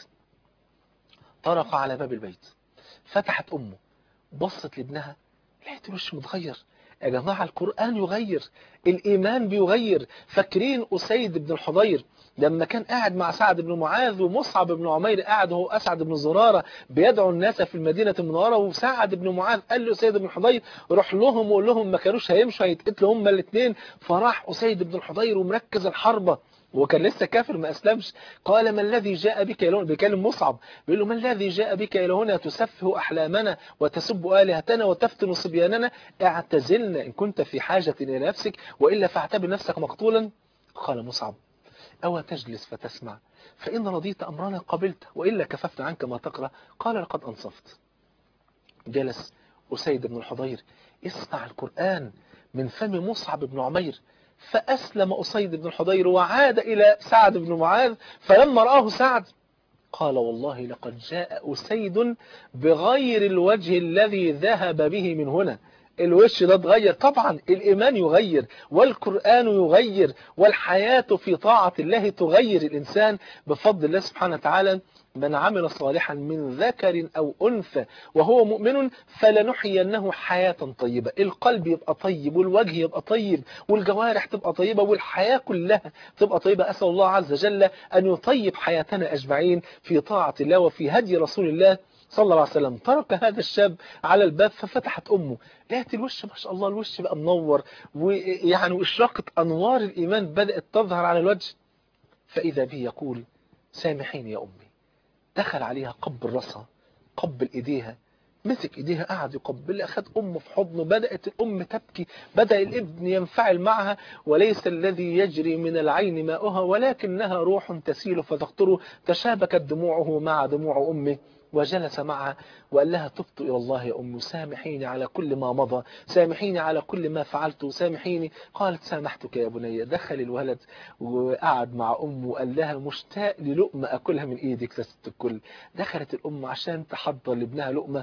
طرق على باب البيت فتحت أمه بصت لابنها لقيت الوش متغير يا جماعة القرآن يغير الإيمان بيغير فاكرين أسيد بن الحضير لما كان قاعد مع سعد بن معاذ ومصعب بن عمير قاعد هو أسعد بن زرارة بيدعو الناس في المدينة المنورة وسعد بن معاذ قال له أسيد بن الحضير روح لهم وقول لهم ما كانوش هيمشوا هيتقتلوا هما الاثنين فراح أسيد بن الحضير ومركز الحربة وكان لسه كافر ما أسلمش قال ما الذي جاء بك إلى هنا بيكلم مصعب بيقول له ما الذي جاء بك إلى هنا تسفه أحلامنا وتسب آلهتنا وتفتن صبياننا اعتزلنا إن كنت في حاجة إلى نفسك وإلا فاعتبر نفسك مقتولا قال مصعب أو تجلس فتسمع فإن رضيت أمرنا قبلت وإلا كففنا عنك ما تقرأ قال لقد أنصفت جلس أسيد بن الحضير اسمع القرآن من فم مصعب بن عمير فأسلم أسيد بن الحضير وعاد إلى سعد بن معاذ فلما رآه سعد قال والله لقد جاء أسيد بغير الوجه الذي ذهب به من هنا الوش ده اتغير طبعا الإيمان يغير والقرآن يغير والحياة في طاعة الله تغير الإنسان بفضل الله سبحانه وتعالى من عمل صالحا من ذكر أو أنثى وهو مؤمن فلنحيينه حياة طيبة القلب يبقى طيب والوجه يبقى طيب والجوارح تبقى طيبة والحياة كلها تبقى طيبة أسأل الله عز وجل أن يطيب حياتنا أجمعين في طاعة الله وفي هدي رسول الله صلى الله عليه وسلم ترك هذا الشاب على الباب ففتحت أمه لقيت الوش ما شاء الله الوش بقى منور ويعني وإشراقة أنوار الإيمان بدأت تظهر على الوجه فإذا به يقول سامحيني يا أمي دخل عليها قبل راسها قبل إيديها مسك إيديها قعد يقبلها أخذ أمه في حضنه بدأت الأم تبكي بدأ الابن ينفعل معها وليس الذي يجري من العين ماؤها ولكنها روح تسيل فتقطر تشابكت دموعه مع دموع أمه وجلس معها وقال لها تبت إلى الله يا أم سامحيني على كل ما مضى سامحيني على كل ما فعلت سامحيني قالت سامحتك يا بني دخل الولد وقعد مع أمه وقال لها مشتاق للقمة أكلها من إيدك يا ست الكل دخلت الأم عشان تحضر لابنها لقمة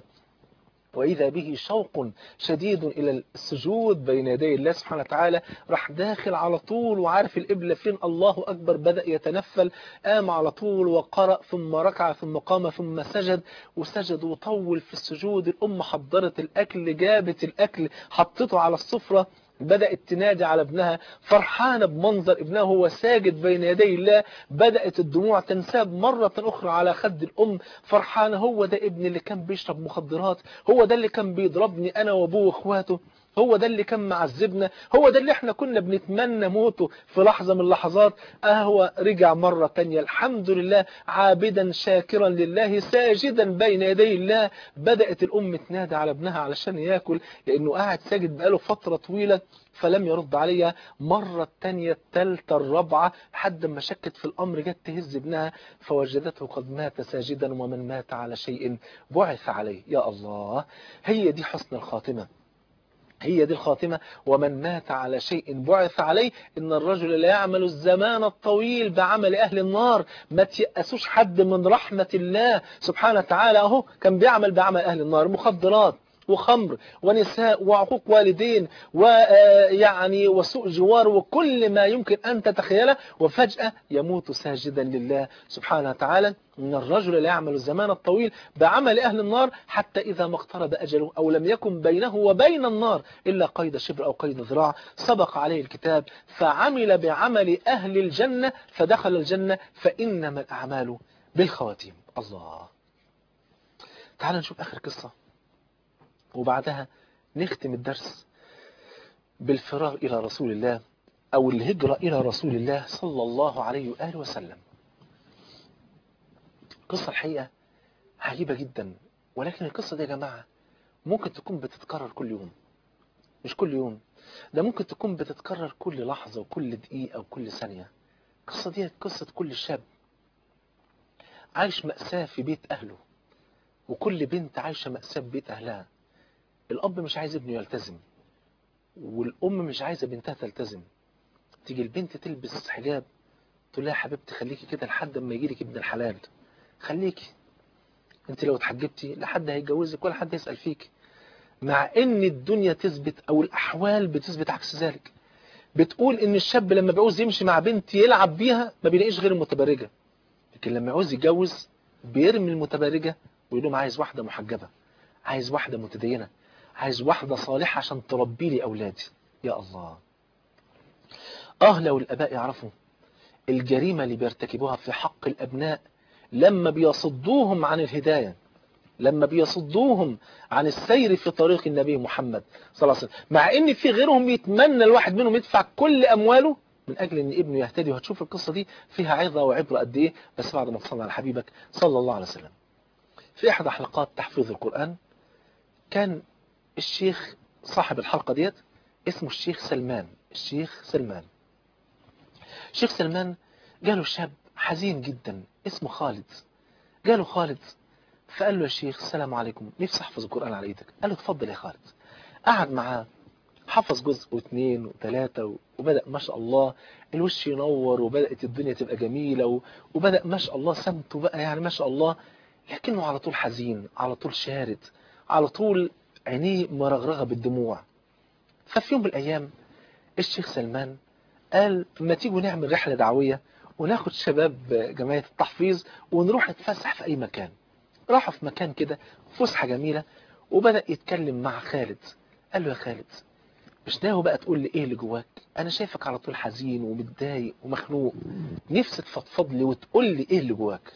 وإذا به شوق شديد إلى السجود بين يدي الله سبحانه وتعالى راح داخل على طول وعارف القبلة فين الله أكبر بدأ يتنفل قام على طول وقرأ ثم ركع ثم قام ثم سجد وسجد وطول في السجود الأم حضرت الأكل جابت الأكل حطته على السفرة بدأت تنادي على ابنها فرحانة بمنظر ابنها وهو ساجد بين يدي الله بدأت الدموع تنساب مرة أخرى على خد الأم فرحانة هو ده ابني اللي كان بيشرب مخدرات هو ده اللي كان بيضربني أنا وأبوه وأخواته هو ده اللي كان معذبنا هو ده اللي احنا كنا بنتمنى موته في لحظة من اللحظات اهو رجع مرة تانية الحمد لله عابدا شاكرا لله ساجدا بين يدي الله بدأت الأم تنادى على ابنها علشان ياكل لأنه قاعد ساجد بقاله فترة طويلة فلم يرد عليها مرة التانية التالتة الرابعة لحد ما شكت في الأمر جت تهز ابنها فوجدته قد مات ساجدا ومن مات على شيء بعث عليه يا الله هي دي حسن الخاتمة هي دي الخاتمة ومن مات على شيء بعث عليه إن الرجل لا يعمل الزمان الطويل بعمل أهل النار ما تيأسوش حد من رحمة الله سبحانه وتعالى أهو كان بيعمل بعمل أهل النار مخدرات وخمر ونساء وعقوق والدين ويعني وسوء جوار وكل ما يمكن أن تتخيله وفجأة يموت ساجدا لله سبحانه وتعالى إن الرجل لا يعمل الزمان الطويل بعمل أهل النار حتى إذا ما اقترب أجله أو لم يكن بينه وبين النار إلا قيد شبر أو قيد ذراع سبق عليه الكتاب فعمل بعمل أهل الجنة فدخل الجنة فإنما الأعمال بالخواتيم الله تعال نشوف آخر قصة وبعدها نختم الدرس بالفراغ إلى رسول الله أو الهجرة إلى رسول الله صلى الله عليه وآله وسلم قصة الحقيقة عجيبة جدا ولكن القصة دي يا جماعة ممكن تكون بتتكرر كل يوم مش كل يوم ده ممكن تكون بتتكرر كل لحظة وكل دقيقة وكل ثانية القصة دي قصة كل شاب عايش مأساة في بيت أهله وكل بنت عايشة مأساة في بيت أهلها الأب مش عايز ابنه يلتزم والأم مش عايزة بنتها تلتزم تيجي البنت تلبس حجاب تقول لها يا حبيبتي خليكي كده لحد ما يجيلك ابن الحلال خليكي انت لو اتحجبتي لا حد هيتجوزك ولا حد يسأل فيك مع ان الدنيا تثبت او الاحوال بتثبت عكس ذلك بتقول ان الشاب لما بيعوز يمشي مع بنت يلعب بيها ما بيلاقيش غير المتبرجة لكن لما يعوز يتجوز بيرمي المتبرجة ويقول لهم عايز واحدة محجبة عايز واحدة متدينة عايز واحدة صالحة عشان تربي لي أولادي يا الله آه لو الآباء يعرفوا الجريمة اللي بيرتكبوها في حق الأبناء لما بيصدوهم عن الهداية لما بيصدوهم عن السير في طريق النبي محمد صلى الله عليه وسلم مع ان في غيرهم يتمنى الواحد منهم يدفع كل امواله من اجل ان ابنه يهتدي وهتشوف القصة دي فيها عظة وعبرة قد ايه بس بعد ما تصلي على حبيبك صلى الله عليه وسلم في احد حلقات تحفيظ القرآن كان الشيخ صاحب الحلقة ديت اسمه الشيخ سلمان الشيخ سلمان الشيخ سلمان جاله شاب حزين جدا اسمه خالد جاله خالد فقال له يا شيخ السلام عليكم نفسي احفظ القرآن على ايدك قال له اتفضل يا خالد قعد معاه حفظ جزء واثنين وثلاثة وبدأ ما شاء الله الوش ينور وبدأت الدنيا تبقى جميلة وبدأ ما شاء الله سمته بقى يعني ما شاء الله لكنه على طول حزين على طول شارد على طول عينيه مرغرغة بالدموع ففي يوم من الأيام الشيخ سلمان قال ما تيجوا نعمل رحلة دعوية وناخد شباب جمعية التحفيظ ونروح نتفسح في أي مكان راحوا في مكان كده فسحة جميلة وبدأ يتكلم مع خالد قال له يا خالد مش ناوي بقى تقول لي ايه اللي جواك انا شايفك على طول حزين ومتضايق ومخنوق نفسي تفضفض لي وتقول لي ايه اللي جواك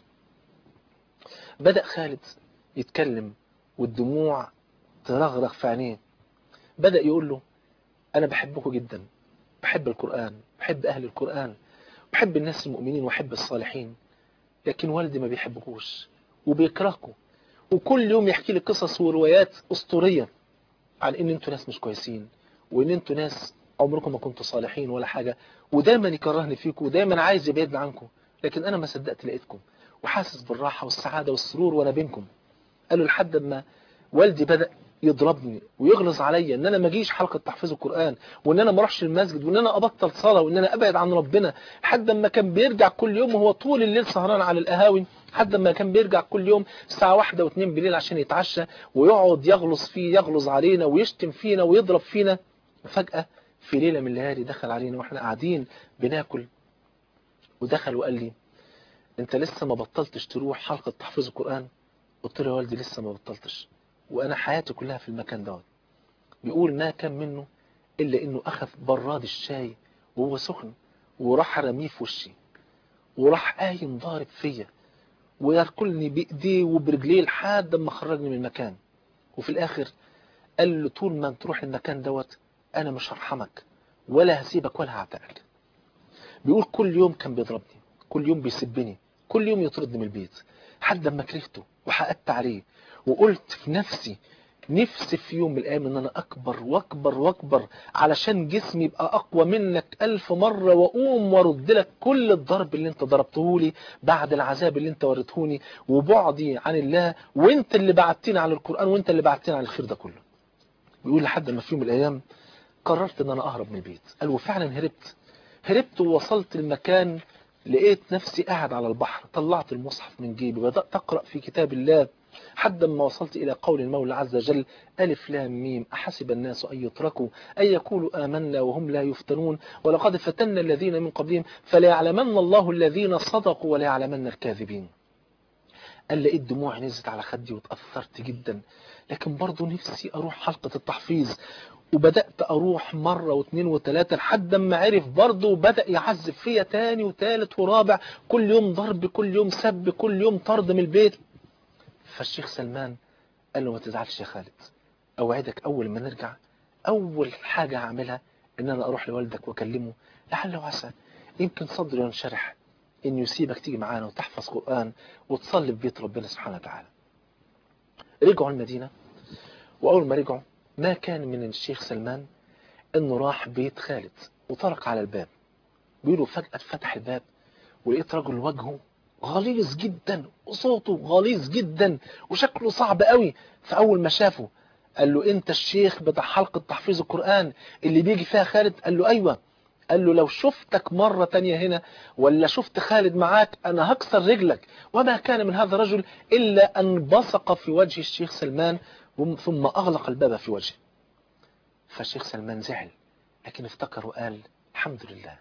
بدأ خالد يتكلم والدموع ترغرغ في عينيه بدأ يقول له انا بحبكم جدا بحب القرآن بحب اهل القرآن بحب الناس المؤمنين وحب الصالحين لكن والدي ما بيحبكوش وبيكرهكم وكل يوم يحكي لي قصص وروايات اسطوريه عن ان انتوا ناس مش كويسين وان انتوا ناس عمركم ما كنتوا صالحين ولا حاجه ودايما يكرهني فيكم ودايما عايز يبعدني عنكم لكن انا ما صدقت لقيتكم وحاسس بالراحه والسعاده والسرور وانا بينكم قالوا لحد ما والدي بدا يضربني ويغلظ عليا ان انا ما اجيش حلقه تحفيظ القران وان انا ما اروحش المسجد وان انا ابطل صلاه وان انا ابعد عن ربنا لحد ما كان بيرجع كل يوم وهو طول الليل سهران على القهاوي لحد ما كان بيرجع كل يوم الساعه واحدة واثنين بالليل عشان يتعشى ويقعد يغلظ فيه يغلظ علينا ويشتم فينا ويضرب فينا وفجاه في ليله من الليالي دخل علينا واحنا قاعدين بناكل ودخل وقال لي انت لسه ما بطلتش تروح حلقه تحفيظ القران قلت له يا والدي لسه ما بطلتش وانا حياتي كلها في المكان دوت بيقول ما كان منه الا انه اخذ براد الشاي وهو سخن وراح رميه في وشي وراح قايم ضارب فيا ويركلني بايديه وبرجليه لحد ما خرجني من المكان وفي الاخر قال له طول ما تروح المكان دوت انا مش هرحمك ولا هسيبك ولا هعتقك بيقول كل يوم كان بيضربني كل يوم بيسبني كل يوم يطردني من البيت لحد ما كرهته وحقدت عليه وقلت في نفسي نفسي في يوم من الايام ان انا اكبر واكبر واكبر علشان جسمي يبقى اقوى منك الف مرة واقوم وارد لك كل الضرب اللي انت ضربته لي بعد العذاب اللي انت وريتهوني وبعدي عن الله وانت اللي بعتني على القرآن وانت اللي بعتني على الخير ده كله بيقول لحد ما في يوم من الايام قررت ان انا اهرب من البيت قال وفعلا هربت هربت ووصلت المكان لقيت نفسي قاعد على البحر طلعت المصحف من جيبي بدأت أقرأ في كتاب الله حد ما وصلت إلى قول المولى عز وجل ألف لام ميم أحسب الناس أن يتركوا أن يقولوا آمنا وهم لا يفتنون ولقد فتنا الذين من قبلهم فليعلمن الله الذين صدقوا وليعلمن الكاذبين قال لقيت دموعي نزلت على خدي وتأثرت جدا لكن برضه نفسي أروح حلقة التحفيظ وبدأت أروح مرة واثنين وثلاثة لحد ما عرف برضه وبدأ يعذب فيا تاني وثالث ورابع كل يوم ضرب كل يوم سب كل يوم طرد من البيت فالشيخ سلمان قال له ما تزعلش يا خالد أوعدك أول ما نرجع أول حاجة هعملها إن أنا أروح لوالدك وأكلمه لعل وعسى يمكن صدره ينشرح إن يسيبك تيجي معانا وتحفظ قرآن وتصلي في بيت ربنا سبحانه وتعالى رجعوا المدينة وأول ما رجعوا ما كان من الشيخ سلمان انه راح بيت خالد وطرق على الباب بيقولوا فجأة فتح الباب ولقيت رجل وجهه غليظ جدا وصوته غليظ جدا وشكله صعب قوي فأول ما شافه قال له انت الشيخ بتاع حلقة تحفيظ القرآن اللي بيجي فيها خالد قال له ايوه قال له لو شفتك مرة تانية هنا ولا شفت خالد معاك انا هكسر رجلك وما كان من هذا الرجل الا ان بصق في وجه الشيخ سلمان ثم أغلق الباب في وجهه فالشيخ سلمان زعل لكن افتكر وقال الحمد لله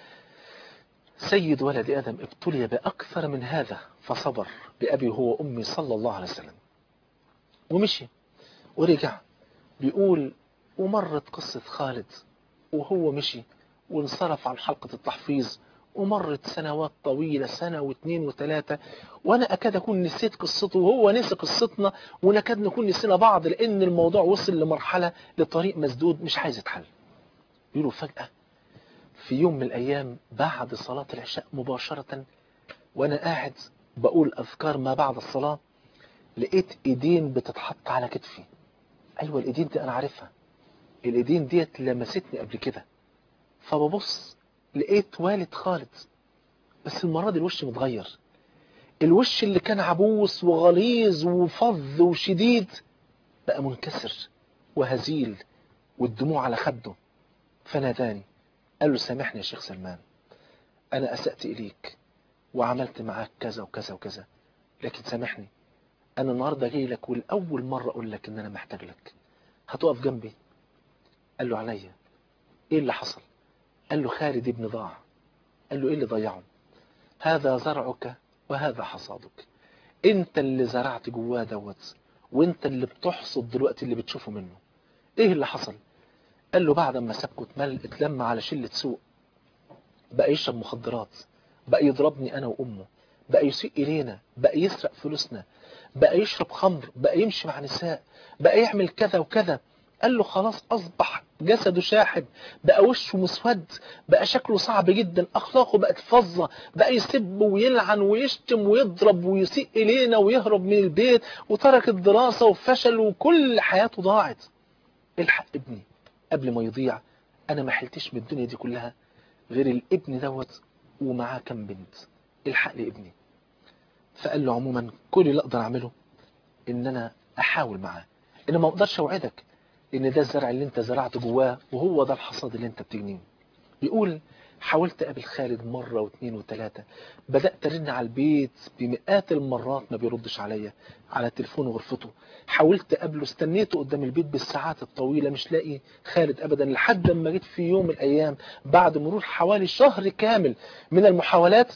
سيد ولد آدم ابتلي بأكثر من هذا فصبر بأبي هو أمي صلى الله عليه وسلم ومشي ورجع بيقول ومرت قصة خالد وهو مشي وانصرف عن حلقة التحفيظ ومرت سنوات طويلة سنة واثنين وثلاثة وانا اكاد اكون نسيت قصته وهو نسي قصتنا ونكاد نكون نسينا بعض لان الموضوع وصل لمرحلة لطريق مسدود مش عايز يتحل يقولوا فجأة في يوم من الايام بعد صلاة العشاء مباشرة وانا قاعد بقول اذكار ما بعد الصلاة لقيت ايدين بتتحط على كتفي ايوه الايدين دي انا عارفها الايدين ديت لمستني قبل كده فببص لقيت والد خالد بس المرة دي الوش متغير الوش اللي كان عبوس وغليظ وفظ وشديد بقى منكسر وهزيل والدموع على خده فناداني قال له سامحني يا شيخ سلمان أنا أسأت إليك وعملت معاك كذا وكذا وكذا لكن سامحني أنا النهاردة جاي لك والأول مرة أقول لك إن أنا محتاج لك هتقف جنبي قال له عليا إيه اللي حصل قال له خالد ابن ضاع قال له إيه اللي ضيعه هذا زرعك وهذا حصادك انت اللي زرعت جواه دوت وانت اللي بتحصد دلوقتي اللي بتشوفه منه ايه اللي حصل قال له بعد ما سابكوا اتمل اتلم على شلة سوء بقى يشرب مخدرات بقى يضربني انا وامه بقى يسيء الينا بقى يسرق فلوسنا بقى يشرب خمر بقى يمشي مع نساء بقى يعمل كذا وكذا قال له خلاص اصبح جسده شاحب بقى وشه مسود بقى شكله صعب جدا اخلاقه بقت فظه بقى يسب ويلعن ويشتم ويضرب ويسيء الينا ويهرب من البيت وترك الدراسه وفشل وكل حياته ضاعت الحق ابني قبل ما يضيع انا ما حلتش من الدنيا دي كلها غير الابن دوت ومعاه كم بنت الحق لي ابني فقال له عموما كل اللي اقدر اعمله ان انا احاول معاه ان ما اقدرش اوعدك لان ده الزرع اللي انت زرعته جواه وهو ده الحصاد اللي انت بتجنيه بيقول حاولت اقابل خالد مرة واثنين وثلاثة بدأت ارن على البيت بمئات المرات ما بيردش عليا على تليفون غرفته حاولت اقابله استنيته قدام البيت بالساعات الطويلة مش لاقي خالد ابدا لحد ما جيت في يوم من الايام بعد مرور حوالي شهر كامل من المحاولات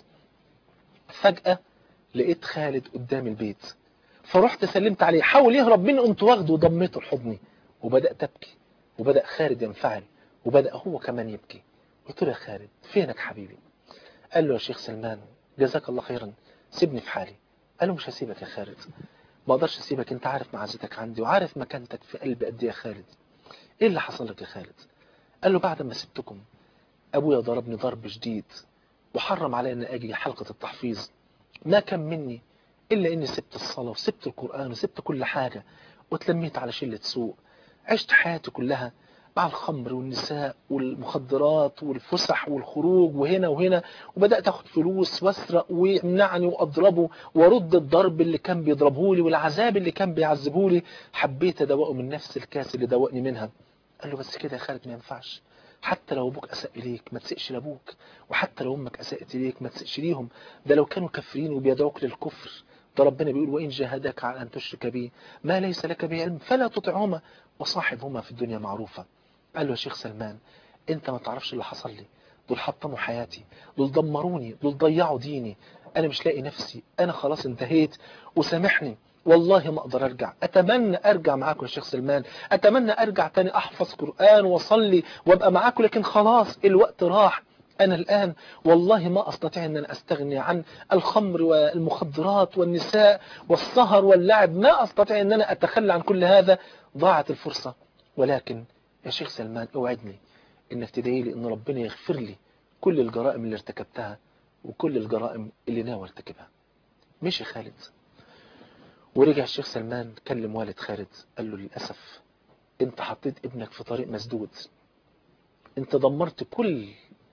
فجأة لقيت خالد قدام البيت فرحت سلمت عليه حاول يهرب مني قمت واخده وضميته لحضني وبدأت أبكي وبدأ خالد ينفعل وبدأ هو كمان يبكي قلت له يا خالد فينك حبيبي قال له يا شيخ سلمان جزاك الله خيرا سيبني في حالي قال له مش هسيبك يا خالد ما اقدرش اسيبك انت عارف معزتك عندي وعارف مكانتك في قلبي قد ايه يا خالد ايه اللي حصل لك يا خالد قال له بعد ما سبتكم ابويا ضربني ضرب شديد وحرم علي ان اجي حلقة التحفيظ ما كان مني الا اني سبت الصلاة وسبت القرآن وسبت كل حاجة واتلميت على شلة سوء عشت حياتي كلها مع الخمر والنساء والمخدرات والفسح والخروج وهنا وهنا وبدأت أخد فلوس واسرق ويمنعني وأضربه وارد الضرب اللي كان بيضربه لي والعذاب اللي كان بيعذبه لي حبيت أدوقه من نفس الكاس اللي دوقني منها قال له بس كده يا خالد ما ينفعش حتى لو ابوك اساء اليك ما تسقش لابوك وحتى لو امك اساءت اليك ما تسقش ليهم ده لو كانوا كافرين وبيدعوك للكفر ده ربنا بيقول وإن جاهداك على أن تشرك بي ما ليس لك به علم فلا تطعهما وصاحبهما في الدنيا معروفة قال له يا شيخ سلمان انت ما تعرفش اللي حصل لي دول حطموا حياتي دول دمروني دول ضيعوا ديني انا مش لاقي نفسي انا خلاص انتهيت وسامحني والله ما اقدر ارجع اتمنى ارجع معاكم يا شيخ سلمان اتمنى ارجع تاني احفظ قرآن واصلي وابقى معاكم لكن خلاص الوقت راح أنا الآن والله ما أستطيع أن أنا أستغني عن الخمر والمخدرات والنساء والسهر واللعب ما أستطيع أن أنا أتخلى عن كل هذا ضاعت الفرصة ولكن يا شيخ سلمان اوعدني انك تدعي لي ان ربنا يغفر لي كل الجرائم اللي ارتكبتها وكل الجرائم اللي ناوي ارتكبها مشي خالد ورجع الشيخ سلمان كلم والد خالد قال له للأسف انت حطيت ابنك في طريق مسدود انت دمرت كل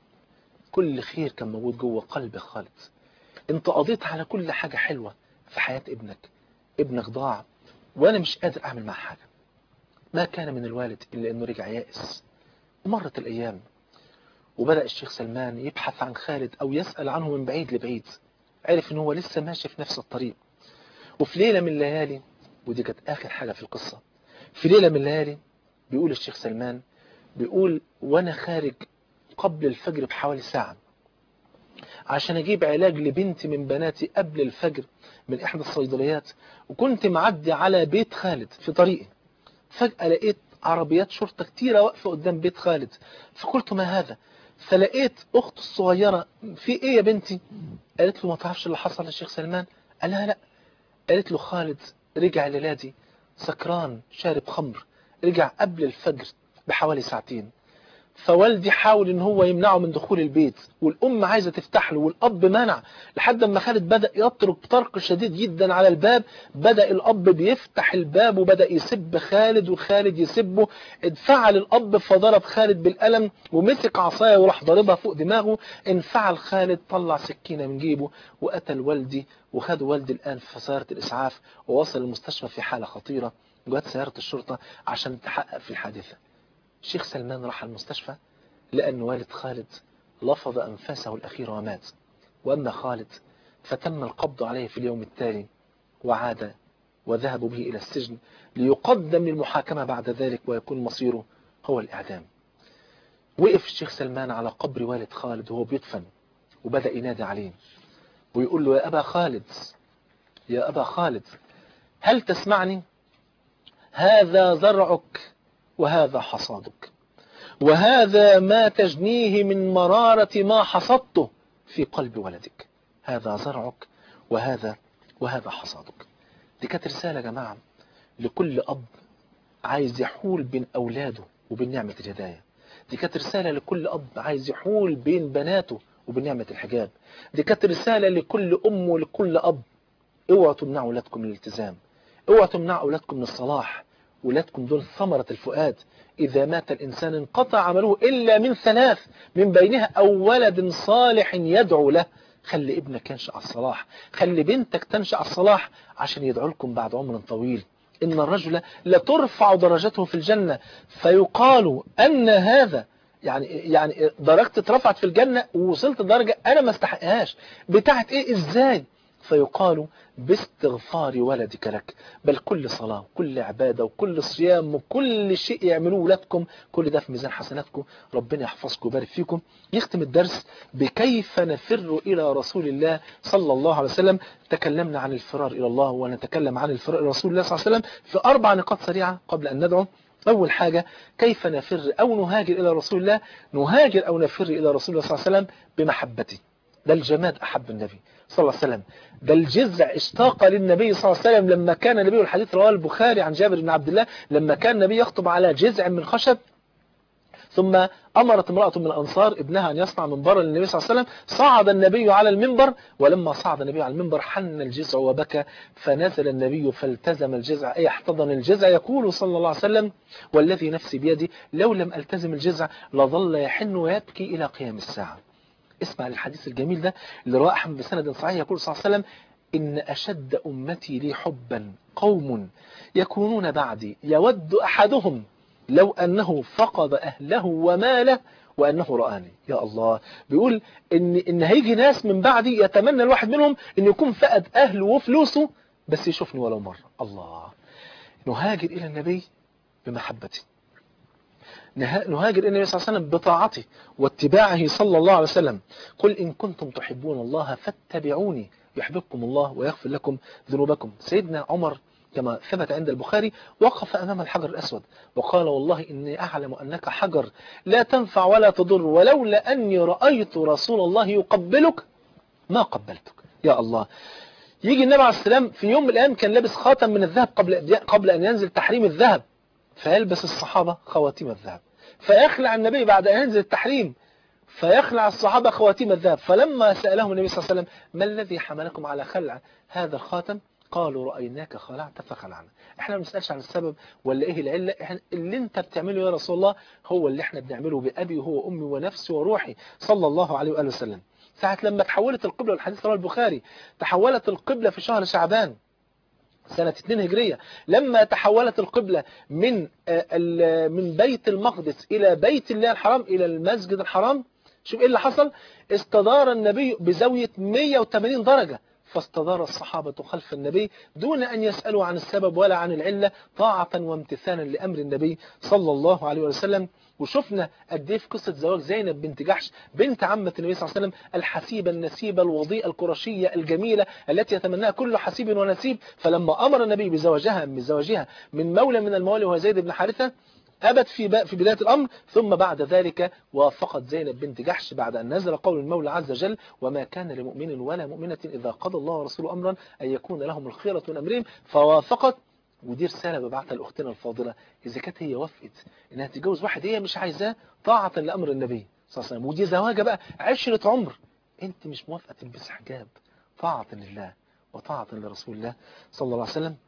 كل خير كان موجود جوه قلب خالد انت قضيت على كل حاجة حلوة في حياة ابنك ابنك ضاع وانا مش قادر اعمل معاه حاجة ما كان من الوالد الا انه رجع يائس ومرت الايام وبدأ الشيخ سلمان يبحث عن خالد او يسأل عنه من بعيد لبعيد عرف ان هو لسه ماشي في نفس الطريق وفي ليلة من الليالي ودي كانت اخر حاجة في القصة في ليلة من الليالي بيقول الشيخ سلمان بيقول وانا خارج قبل الفجر بحوالي ساعة عشان اجيب علاج لبنتي من بناتي قبل الفجر من احدى الصيدليات وكنت معدي على بيت خالد في طريقي فجأة لقيت عربيات شرطة كتيرة واقفة قدام بيت خالد فقلت ما هذا فلقيت أخته الصغيرة في إيه يا بنتي قالت له ما تعرفش اللي حصل للشيخ سلمان قال لها لا قالت له خالد رجع ليلادي سكران شارب خمر رجع قبل الفجر بحوالي ساعتين فوالدي حاول ان هو يمنعه من دخول البيت والام عايزه تفتح له والاب منع لحد ما خالد بدا يطرق طرق شديد جدا على الباب بدا الاب بيفتح الباب وبدا يسب خالد وخالد يسبه انفعل الاب فضرب خالد بالقلم ومسك عصايه وراح ضاربها فوق دماغه انفعل خالد طلع سكينه من جيبه وقتل والدي وخد والدي الان في سياره الاسعاف ووصل المستشفى في حاله خطيره جت سياره الشرطه عشان تحقق في الحادثه الشيخ سلمان راح المستشفى لأن والد خالد لفظ أنفاسه الأخيرة ومات وأما خالد فتم القبض عليه في اليوم التالي وعاد وذهبوا به إلى السجن ليقدم للمحاكمة بعد ذلك ويكون مصيره هو الإعدام وقف الشيخ سلمان على قبر والد خالد وهو بيدفن وبدأ ينادي عليه ويقول له يا أبا خالد يا أبا خالد هل تسمعني هذا زرعك وهذا حصادك وهذا ما تجنيه من مرارة ما حصدته في قلب ولدك هذا زرعك وهذا وهذا حصادك دي كانت رسالة يا جماعة لكل أب عايز يحول بين أولاده وبين نعمة الهداية دي كانت رسالة لكل أب عايز يحول بين بناته وبين نعمة الحجاب دي كانت رسالة لكل أم ولكل أب اوعوا تمنعوا أولادكم من الالتزام اوعوا تمنعوا أولادكم من الصلاح ولادكم دول ثمرة الفؤاد إذا مات الإنسان انقطع عمله إلا من ثلاث من بينها أو ولد صالح يدعو له خلي ابنك ينشأ على الصلاح خلي بنتك تنشأ على الصلاح عشان يدعو لكم بعد عمر طويل إن الرجل لترفع درجته في الجنة فيقال أن هذا يعني يعني درجتي اترفعت في الجنة ووصلت درجة أنا ما استحقهاش بتاعت إيه إزاي فيقال باستغفار ولدك لك بل كل صلاة وكل عبادة وكل صيام وكل شيء يعملوه ولادكم كل ده في ميزان حسناتكم ربنا يحفظكم ويبارك فيكم يختم الدرس بكيف نفر إلى رسول الله صلى الله عليه وسلم تكلمنا عن الفرار إلى الله ونتكلم عن الفرار إلى رسول الله صلى الله عليه وسلم في أربع نقاط سريعة قبل أن ندعو أول حاجة كيف نفر أو نهاجر إلى رسول الله نهاجر أو نفر إلى رسول الله صلى الله عليه وسلم بمحبته ده الجماد أحب النبي صلى الله عليه وسلم ده الجذع اشتاق للنبي صلى الله عليه وسلم لما كان النبي الحديث رواه البخاري عن جابر بن عبد الله لما كان النبي يخطب على جذع من خشب ثم أمرت امرأة من الأنصار ابنها أن يصنع منبرا للنبي صلى الله عليه وسلم صعد النبي على المنبر ولما صعد النبي على المنبر حن الجذع وبكى فنزل النبي فالتزم الجذع أي احتضن الجذع يقول صلى الله عليه وسلم والذي نفسي بيدي لو لم ألتزم الجذع لظل يحن ويبكي إلى قيام الساعة اسمع الحديث الجميل ده اللي رواه أحمد بسند صحيح يقول صلى الله عليه وسلم إن أشد أمتي لي حبا قوم يكونون بعدي يود أحدهم لو أنه فقد أهله وماله وأنه رآني يا الله بيقول إن, إن هيجي ناس من بعدي يتمنى الواحد منهم إن يكون فقد أهله وفلوسه بس يشوفني ولو مرة الله نهاجر إلى النبي بمحبته نهاجر إلى النبي صلى الله عليه وسلم بطاعته واتباعه صلى الله عليه وسلم قل إن كنتم تحبون الله فاتبعوني يحببكم الله ويغفر لكم ذنوبكم سيدنا عمر كما ثبت عند البخاري وقف أمام الحجر الأسود وقال والله إني أعلم أنك حجر لا تنفع ولا تضر ولولا أني رأيت رسول الله يقبلك ما قبلتك يا الله يجي النبي عليه السلام في يوم من الأيام كان لابس خاتم من الذهب قبل قبل أن ينزل تحريم الذهب فيلبس الصحابة خواتيم الذهب فيخلع النبي بعد أن ينزل التحريم فيخلع الصحابة خواتيم الذهب فلما سألهم النبي صلى الله عليه وسلم ما الذي حملكم على خلع هذا الخاتم قالوا رأيناك خلعت فخلعنا احنا ما بنسألش عن السبب ولا ايه العلة احنا اللي انت بتعمله يا رسول الله هو اللي احنا بنعمله بأبي وهو أمي ونفسي وروحي صلى الله عليه وآله وسلم ساعة لما تحولت القبلة والحديث رواه البخاري تحولت القبلة في شهر شعبان سنة 2 هجرية لما تحولت القبلة من من بيت المقدس إلى بيت الله الحرام إلى المسجد الحرام شوف إيه اللي حصل استدار النبي بزاوية 180 درجة فاستدار الصحابة خلف النبي دون أن يسألوا عن السبب ولا عن العلة طاعة وامتثالا لأمر النبي صلى الله عليه وسلم وشفنا قد ايه في قصة زواج زينب بنت جحش بنت عمة النبي صلى الله عليه وسلم الحسيبة النسيبة الوضيئة القرشية الجميلة التي يتمناها كل حسيب ونسيب فلما أمر النبي بزواجها من زواجها من مولى من الموالي وهو زيد بن حارثة أبت في في بداية الأمر ثم بعد ذلك وافقت زينب بنت جحش بعد أن نزل قول المولى عز وجل وما كان لمؤمن ولا مؤمنة إذا قضى الله ورسوله أمرا أن يكون لهم الخيرة من أمرهم فوافقت ودي رسالة ببعتها لأختنا الفاضلة إذا كانت هي وافقت إنها تتجوز واحد هي مش عايزاه طاعة لأمر النبي صلى الله عليه وسلم ودي زواجة بقى عشرة عمر أنت مش موافقة تلبس حجاب طاعة لله وطاعة لرسول الله صلى الله عليه وسلم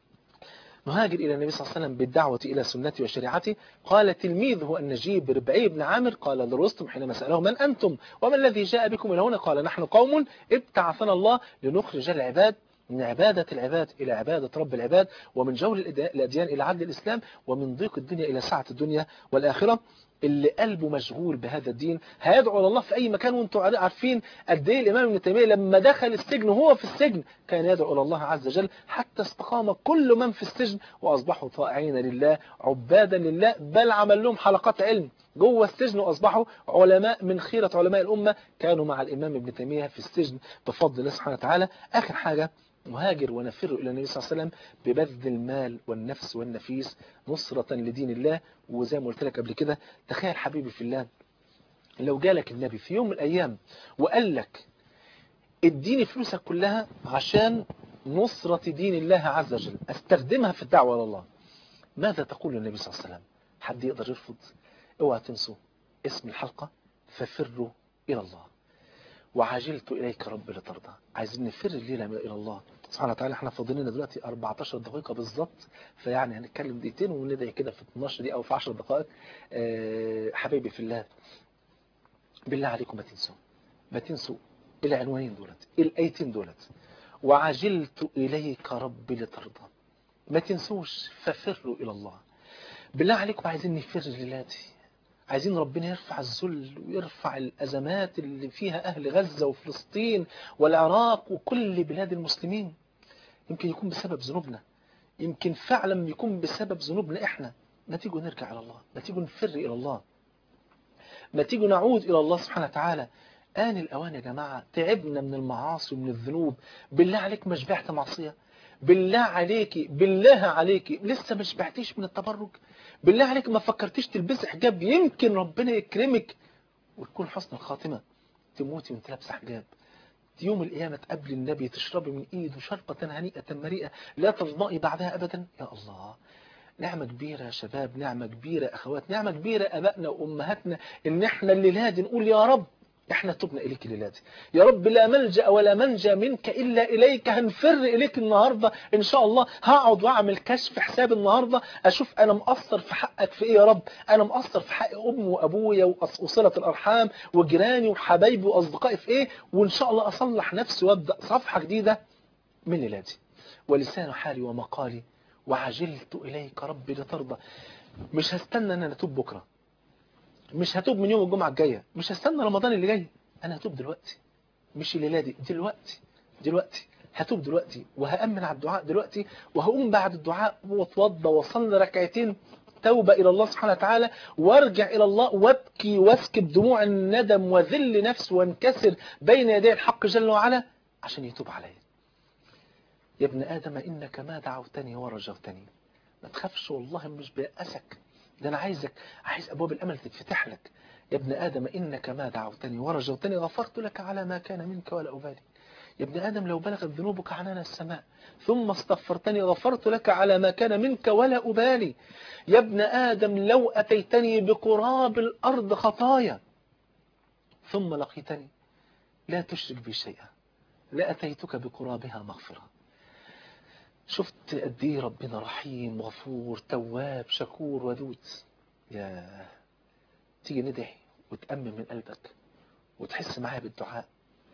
نهاجر إلى النبي صلى الله عليه وسلم بالدعوة إلى سنتي وشريعتي قال تلميذه النجيب ربعي بن عامر قال لرستم حينما سأله من أنتم وما الذي جاء بكم إلى هنا قال نحن قوم ابتعثنا الله لنخرج العباد من عبادة العباد إلى عبادة رب العباد ومن جور الأديان إلى عدل الإسلام ومن ضيق الدنيا إلى سعة الدنيا والآخرة اللي قلبه مشغول بهذا الدين هيدعو الى الله في أي مكان وانتم عارفين قد ايه الإمام ابن تيمية لما دخل السجن وهو في السجن كان يدعو الى الله عز وجل حتى استقام كل من في السجن وأصبحوا طائعين لله عبادا لله بل عمل لهم حلقات علم جوه السجن وأصبحوا علماء من خيرة علماء الأمة كانوا مع الإمام ابن تيمية في السجن بفضل الله سبحانه وتعالى آخر حاجة نهاجر ونفر إلى النبي صلى الله عليه وسلم ببذل المال والنفس والنفيس نصرة لدين الله وزي ما قلت لك قبل كده تخيل حبيبي في الله لو جالك النبي في يوم من الأيام وقال لك اديني فلوسك كلها عشان نصرة دين الله عز وجل استخدمها في الدعوة إلى الله ماذا تقول للنبي صلى الله عليه وسلم حد يقدر يرفض اوعى تنسوا اسم الحلقة ففروا إلى الله وعجلت إليك رب لترضى عايزين نفر الليلة إلى الله سبحانه وتعالى احنا فاضلين لنا دلوقتي 14 دقيقة بالظبط فيعني هنتكلم دقيقتين وندعي كده في 12 دقيقة أو في 10 دقائق أه حبايبي في الله بالله عليكم ما تنسوا ما تنسوا العنوانين دولت الآيتين دولت وعجلت إليك رب لترضى ما تنسوش ففروا إلى الله بالله عليكم عايزين نفر ليلاتي عايزين ربنا يرفع الذل ويرفع الأزمات اللي فيها أهل غزة وفلسطين والعراق وكل بلاد المسلمين يمكن يكون بسبب ذنوبنا يمكن فعلا يكون بسبب ذنوبنا إحنا ما تيجوا نرجع إلى الله ما تيجوا نفر إلى الله ما تيجوا نعود إلى الله سبحانه وتعالى آن الأوان يا جماعة تعبنا من المعاصي ومن الذنوب بالله عليك ما شبعت معصية بالله عليكي بالله عليكي لسه ما شبعتيش من التبرج بالله عليك ما فكرتيش تلبسي حجاب يمكن ربنا يكرمك وتكون حسن الخاتمة تموتي وانت لابسه حجاب يوم القيامة تقابل النبي تشربي من ايده شربة هنيئة مريئة لا تظمئي بعدها ابدا يا الله نعمة كبيرة يا شباب نعمة كبيرة اخوات نعمة كبيرة ابائنا وامهاتنا ان احنا الليلة دي نقول يا رب احنا تبنا اليك الليلات يا رب لا ملجا ولا منجا منك الا اليك هنفر اليك النهارده ان شاء الله هقعد واعمل كشف حساب النهارده اشوف انا مقصر في حقك في ايه يا رب انا مقصر في حق امي وابويا وصله الارحام وجيراني وحبايبي واصدقائي في ايه وان شاء الله اصلح نفسي وابدا صفحه جديده من ليلاتي ولسان حالي ومقالي وعجلت اليك ربي لترضى مش هستنى ان انا اتوب بكره مش هتوب من يوم الجمعة الجاية مش هستنى رمضان اللي جاي أنا هتوب دلوقتي مش الليلة دي دلوقتي دلوقتي هتوب دلوقتي وهأمن على الدعاء دلوقتي وهقوم بعد الدعاء واتوضى واصلي ركعتين توبة إلى الله سبحانه وتعالى وارجع إلى الله وابكي واسكب دموع الندم وذل نفس وانكسر بين يدي الحق جل وعلا عشان يتوب علي يا ابن آدم إنك ما دعوتني ورجوتني ما تخافش والله مش بيأسك ده أنا عايزك عايز أبواب الأمل تتفتح لك يا ابن آدم إنك ما دعوتني ورجوتني غفرت لك على ما كان منك ولا أبالي يا ابن آدم لو بلغت ذنوبك عنان السماء ثم استغفرتني غفرت لك على ما كان منك ولا أبالي يا ابن آدم لو أتيتني بقراب الأرض خطايا ثم لقيتني لا تشرك بي شيئا لأتيتك بقرابها مغفرة شفت قد ايه ربنا رحيم غفور تواب شكور ودود يا تيجي ندعي وتأمن من قلبك وتحس معايا بالدعاء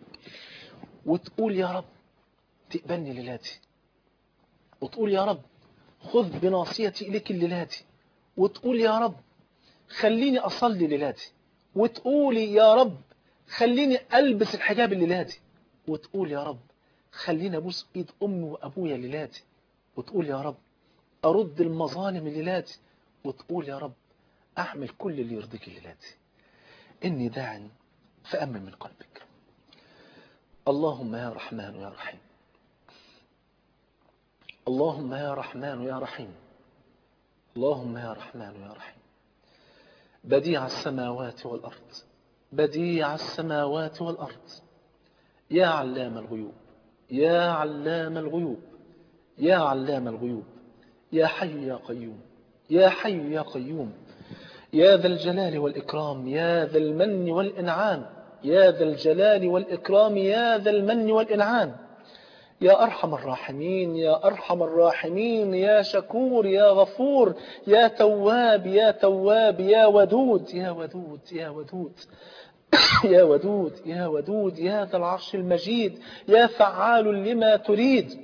وتقول يا رب تقبلني ليلاتي وتقول يا رب خذ بناصيتي إليك الليلاتي وتقول يا رب خليني أصلي ليلاتي وتقولي يا رب خليني ألبس الحجاب الليلاتي وتقول يا رب خليني أبوس إيد أمي وأبويا ليلاتي وتقول يا رب أرد المظالم ليلاتي وتقول يا رب أعمل كل اللي يرضيك ليلاتي إني داع فأمن من قلبك اللهم يا رحمن يا رحيم اللهم يا رحمن يا رحيم اللهم يا رحمن يا رحيم بديع السماوات والأرض بديع السماوات والأرض يا علام الغيوب يا علام الغيوب يا علام الغيوب يا حي يا قيوم يا حي يا قيوم يا ذا الجلال والإكرام يا ذا المن والإنعام يا ذا الجلال والإكرام يا ذا المن والإنعام يا أرحم الراحمين يا أرحم الراحمين يا شكور يا غفور يا تواب يا تواب يا ودود يا ودود يا ودود يا ودود يا ودود يا ذا العرش المجيد يا فعال لما تريد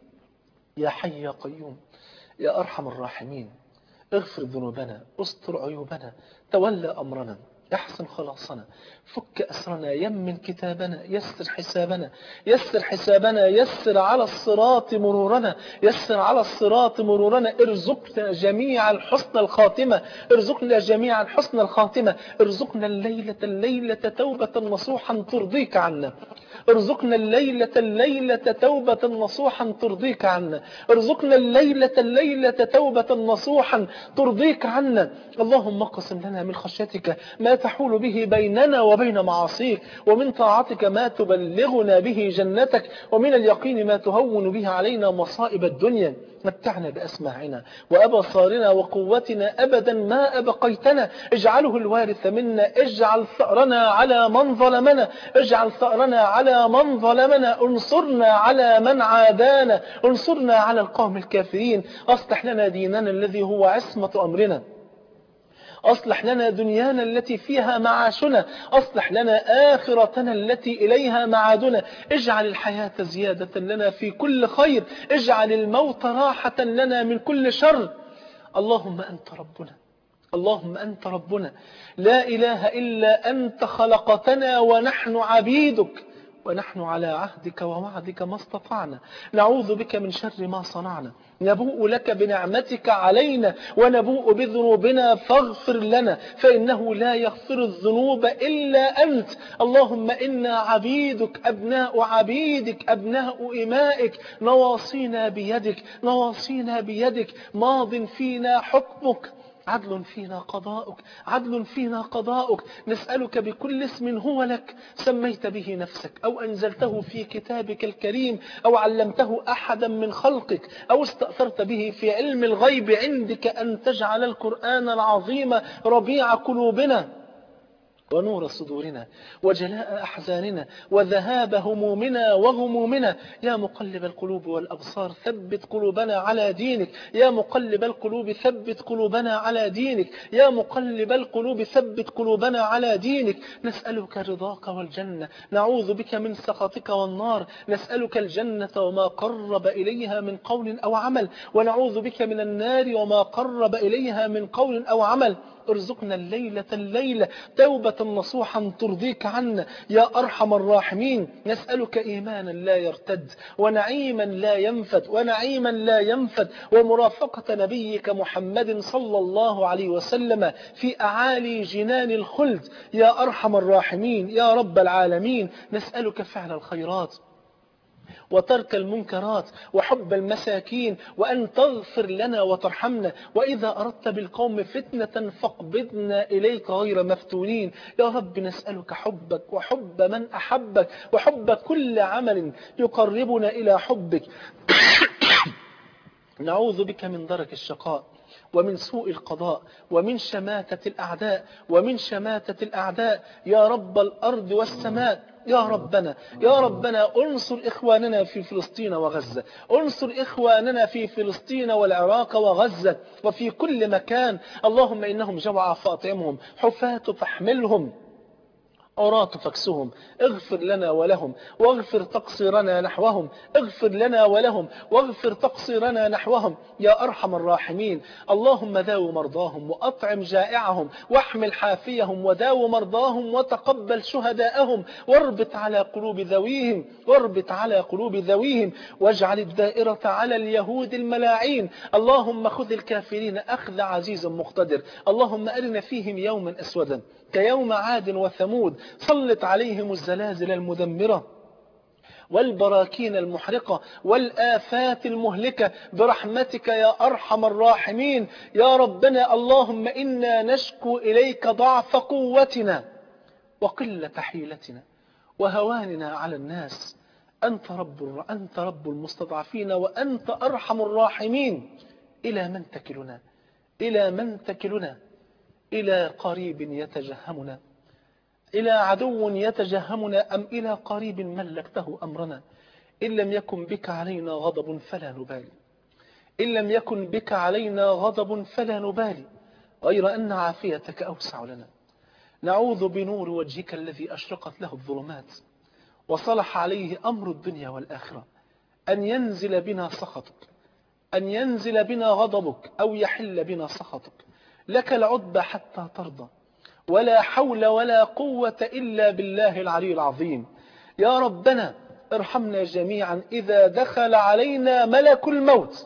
يا حي يا قيوم يا أرحم الراحمين اغفر ذنوبنا استر عيوبنا تولى أمرنا احسن خلاصنا فك أسرنا يمن كتابنا يسر حسابنا يسر حسابنا يسر على الصراط مرورنا يسر على الصراط مرورنا ارزقنا جميعا حسن الخاتمة ارزقنا جميعا حسن الخاتمة ارزقنا الليلة الليلة توبة نصوحا ترضيك عنا ارزقنا الليلة الليلة توبة نصوحا ترضيك عنا ارزقنا الليلة الليلة توبة نصوحا ترضيك عنا اللهم اقسم لنا من خشيتك ما تحول به بيننا وبين معاصيك ومن طاعتك ما تبلغنا به جنتك ومن اليقين ما تهون به علينا مصائب الدنيا متعنا بأسماعنا وأبصارنا وقوتنا أبدا ما أبقيتنا اجعله الوارث منا اجعل ثأرنا على من ظلمنا اجعل ثأرنا على من ظلمنا انصرنا على من عادانا انصرنا على القوم الكافرين أصلح لنا ديننا الذي هو عصمة أمرنا أصلح لنا دنيانا التي فيها معاشنا أصلح لنا آخرتنا التي إليها معادنا اجعل الحياة زيادة لنا في كل خير اجعل الموت راحة لنا من كل شر اللهم أنت ربنا اللهم أنت ربنا لا إله إلا أنت خلقتنا ونحن عبيدك ونحن على عهدك ووعدك ما استطعنا نعوذ بك من شر ما صنعنا نبوء لك بنعمتك علينا ونبوء بذنوبنا فاغفر لنا فإنه لا يغفر الذنوب إلا أنت اللهم إنا عبيدك أبناء عبيدك أبناء إمائك نواصينا بيدك نواصينا بيدك ماض فينا حكمك عدل فينا قضاؤك عدل فينا قضاؤك نسألك بكل اسم هو لك سميت به نفسك أو أنزلته في كتابك الكريم أو علمته أحدا من خلقك أو استأثرت به في علم الغيب عندك أن تجعل القرآن العظيم ربيع قلوبنا ونور صدورنا وجلاء أحزاننا وذهاب همومنا وغمومنا يا مقلب القلوب والأبصار ثبت قلوبنا على دينك يا مقلب القلوب ثبت قلوبنا على دينك يا مقلب القلوب ثبت قلوبنا على دينك نسألك رضاك والجنة نعوذ بك من سخطك والنار نسألك الجنة وما قرب إليها من قول أو عمل ونعوذ بك من النار وما قرب إليها من قول أو عمل ارزقنا الليلة الليلة توبة نصوحا ترضيك عنا يا أرحم الراحمين نسألك إيمانا لا يرتد ونعيما لا ينفد ونعيما لا ينفد ومرافقة نبيك محمد صلى الله عليه وسلم في أعالي جنان الخلد يا أرحم الراحمين يا رب العالمين نسألك فعل الخيرات وترك المنكرات وحب المساكين وأن تغفر لنا وترحمنا وإذا أردت بالقوم فتنة فاقبضنا إليك غير مفتونين يا رب نسألك حبك وحب من أحبك وحب كل عمل يقربنا إلى حبك نعوذ بك من درك الشقاء ومن سوء القضاء ومن شماتة الأعداء ومن شماتة الأعداء يا رب الأرض والسماء يا ربنا يا ربنا انصر إخواننا في فلسطين وغزة انصر إخواننا في فلسطين والعراق وغزة وفي كل مكان اللهم إنهم جوعى فاطعمهم حفاة فاحملهم عراة فاكسهم اغفر لنا ولهم واغفر تقصيرنا نحوهم اغفر لنا ولهم واغفر تقصيرنا نحوهم يا أرحم الراحمين اللهم داو مرضاهم وأطعم جائعهم واحمل حافيهم وداو مرضاهم وتقبل شهداءهم واربط على قلوب ذويهم واربط على قلوب ذويهم واجعل الدائرة على اليهود الملاعين اللهم خذ الكافرين أخذ عزيز مقتدر اللهم أرنا فيهم يوما أسودا كيوم عاد وثمود سلط عليهم الزلازل المدمرة والبراكين المحرقة والآفات المهلكة برحمتك يا أرحم الراحمين يا ربنا اللهم إنا نشكو إليك ضعف قوتنا وقلة حيلتنا وهواننا على الناس أنت رب, أنت رب المستضعفين وأنت أرحم الراحمين إلى من تكلنا إلى من تكلنا إلى قريب يتجهمنا إلى عدو يتجهمنا أم إلى قريب ملكته أمرنا إن لم يكن بك علينا غضب فلا نبالي إن لم يكن بك علينا غضب فلا نبالي غير أن عافيتك أوسع لنا نعوذ بنور وجهك الذي أشرقت له الظلمات وصلح عليه أمر الدنيا والآخرة أن ينزل بنا سخطك أن ينزل بنا غضبك أو يحل بنا سخطك لك العتبى حتى ترضى ولا حول ولا قوة إلا بالله العلي العظيم يا ربنا ارحمنا جميعا إذا دخل علينا ملك الموت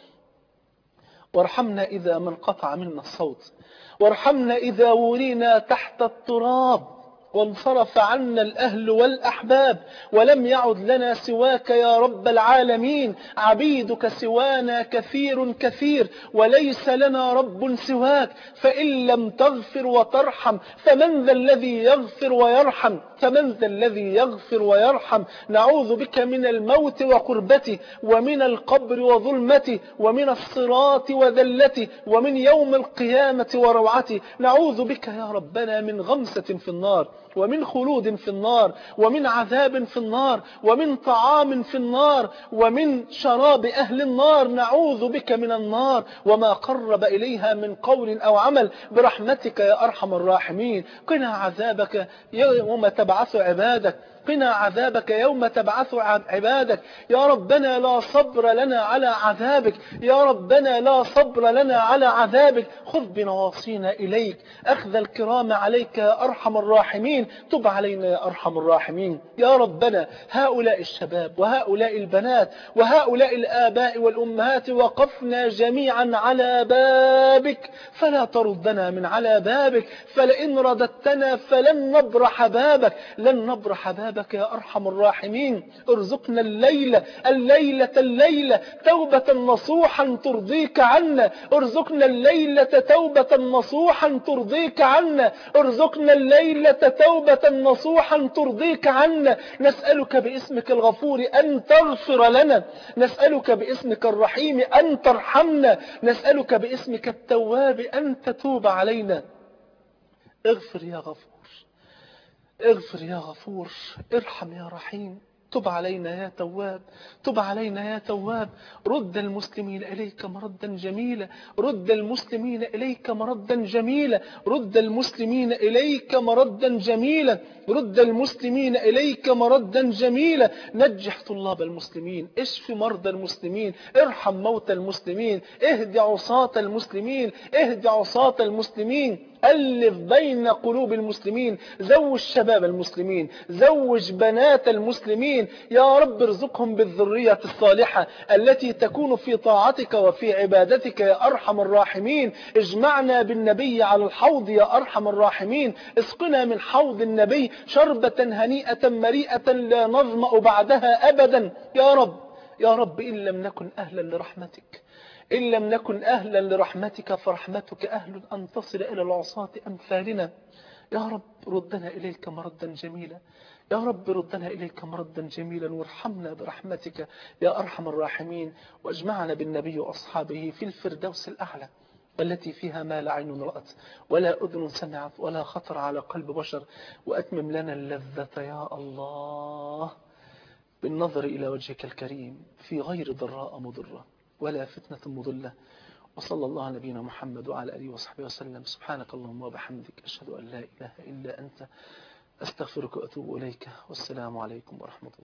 وارحمنا إذا من قطع منا الصوت وارحمنا إذا ولينا تحت التراب وانصرف عنا الأهل والأحباب ولم يعد لنا سواك يا رب العالمين عبيدك سوانا كثير كثير وليس لنا رب سواك فإن لم تغفر وترحم فمن ذا الذي يغفر ويرحم فمن ذا الذي يغفر ويرحم نعوذ بك من الموت وقربته ومن القبر وظلمته ومن الصراط وذلته ومن يوم القيامة وروعته نعوذ بك يا ربنا من غمسة في النار ومن خلود في النار ومن عذاب في النار ومن طعام في النار ومن شراب أهل النار نعوذ بك من النار وما قرب إليها من قول أو عمل برحمتك يا أرحم الراحمين قنا عذابك يوم تبعث عبادك قنا عذابك يوم تبعث عبادك يا ربنا لا صبر لنا على عذابك يا ربنا لا صبر لنا على عذابك خذ بنواصينا إليك أخذ الكرام عليك يا أرحم الراحمين تب علينا يا أرحم الراحمين يا ربنا هؤلاء الشباب وهؤلاء البنات وهؤلاء الآباء والأمهات وقفنا جميعا على بابك فلا تردنا من على بابك فلئن رددتنا فلن نبرح بابك لن نبرح بابك بابك يا أرحم الراحمين ارزقنا الليلة الليلة الليلة توبة نصوحا ترضيك عنا ارزقنا الليلة توبة نصوحا ترضيك عنا ارزقنا الليلة توبة نصوحا ترضيك عنا نسألك باسمك الغفور أن تغفر لنا نسألك باسمك الرحيم أن ترحمنا نسألك باسمك التواب أن تتوب علينا اغفر يا غفور اغفر يا غفور ارحم يا رحيم تب علينا يا تواب تب علينا يا تواب رد المسلمين إليك مردا جميلا رد المسلمين إليك مردا جميلا رد المسلمين إليك مردا جميلا رد المسلمين إليك مردا جميلا نجح طلاب المسلمين اشف مرضى المسلمين ارحم موتى المسلمين اهد عصاة المسلمين اهد عصاة المسلمين ألف بين قلوب المسلمين زوج شباب المسلمين زوج بنات المسلمين يا رب ارزقهم بالذرية الصالحة التي تكون في طاعتك وفي عبادتك يا أرحم الراحمين اجمعنا بالنبي على الحوض يا أرحم الراحمين اسقنا من حوض النبي شربة هنيئة مريئة لا نظمأ بعدها أبدا يا رب يا رب إن لم نكن أهلا لرحمتك إن لم نكن أهلا لرحمتك فرحمتك أهل أن تصل إلى العصاة أمثالنا يا رب ردنا إليك مردا جميلا يا رب ردنا إليك مردا جميلا وارحمنا برحمتك يا أرحم الراحمين واجمعنا بالنبي وأصحابه في الفردوس الأعلى التي فيها ما لا عين رأت ولا أذن سمعت ولا خطر على قلب بشر وأتمم لنا اللذة يا الله بالنظر إلى وجهك الكريم في غير ضراء مضرة ولا فتنة مضلة وصلى الله على نبينا محمد وعلى آله وصحبه وسلم سبحانك اللهم وبحمدك أشهد أن لا إله إلا أنت أستغفرك وأتوب إليك والسلام عليكم ورحمة الله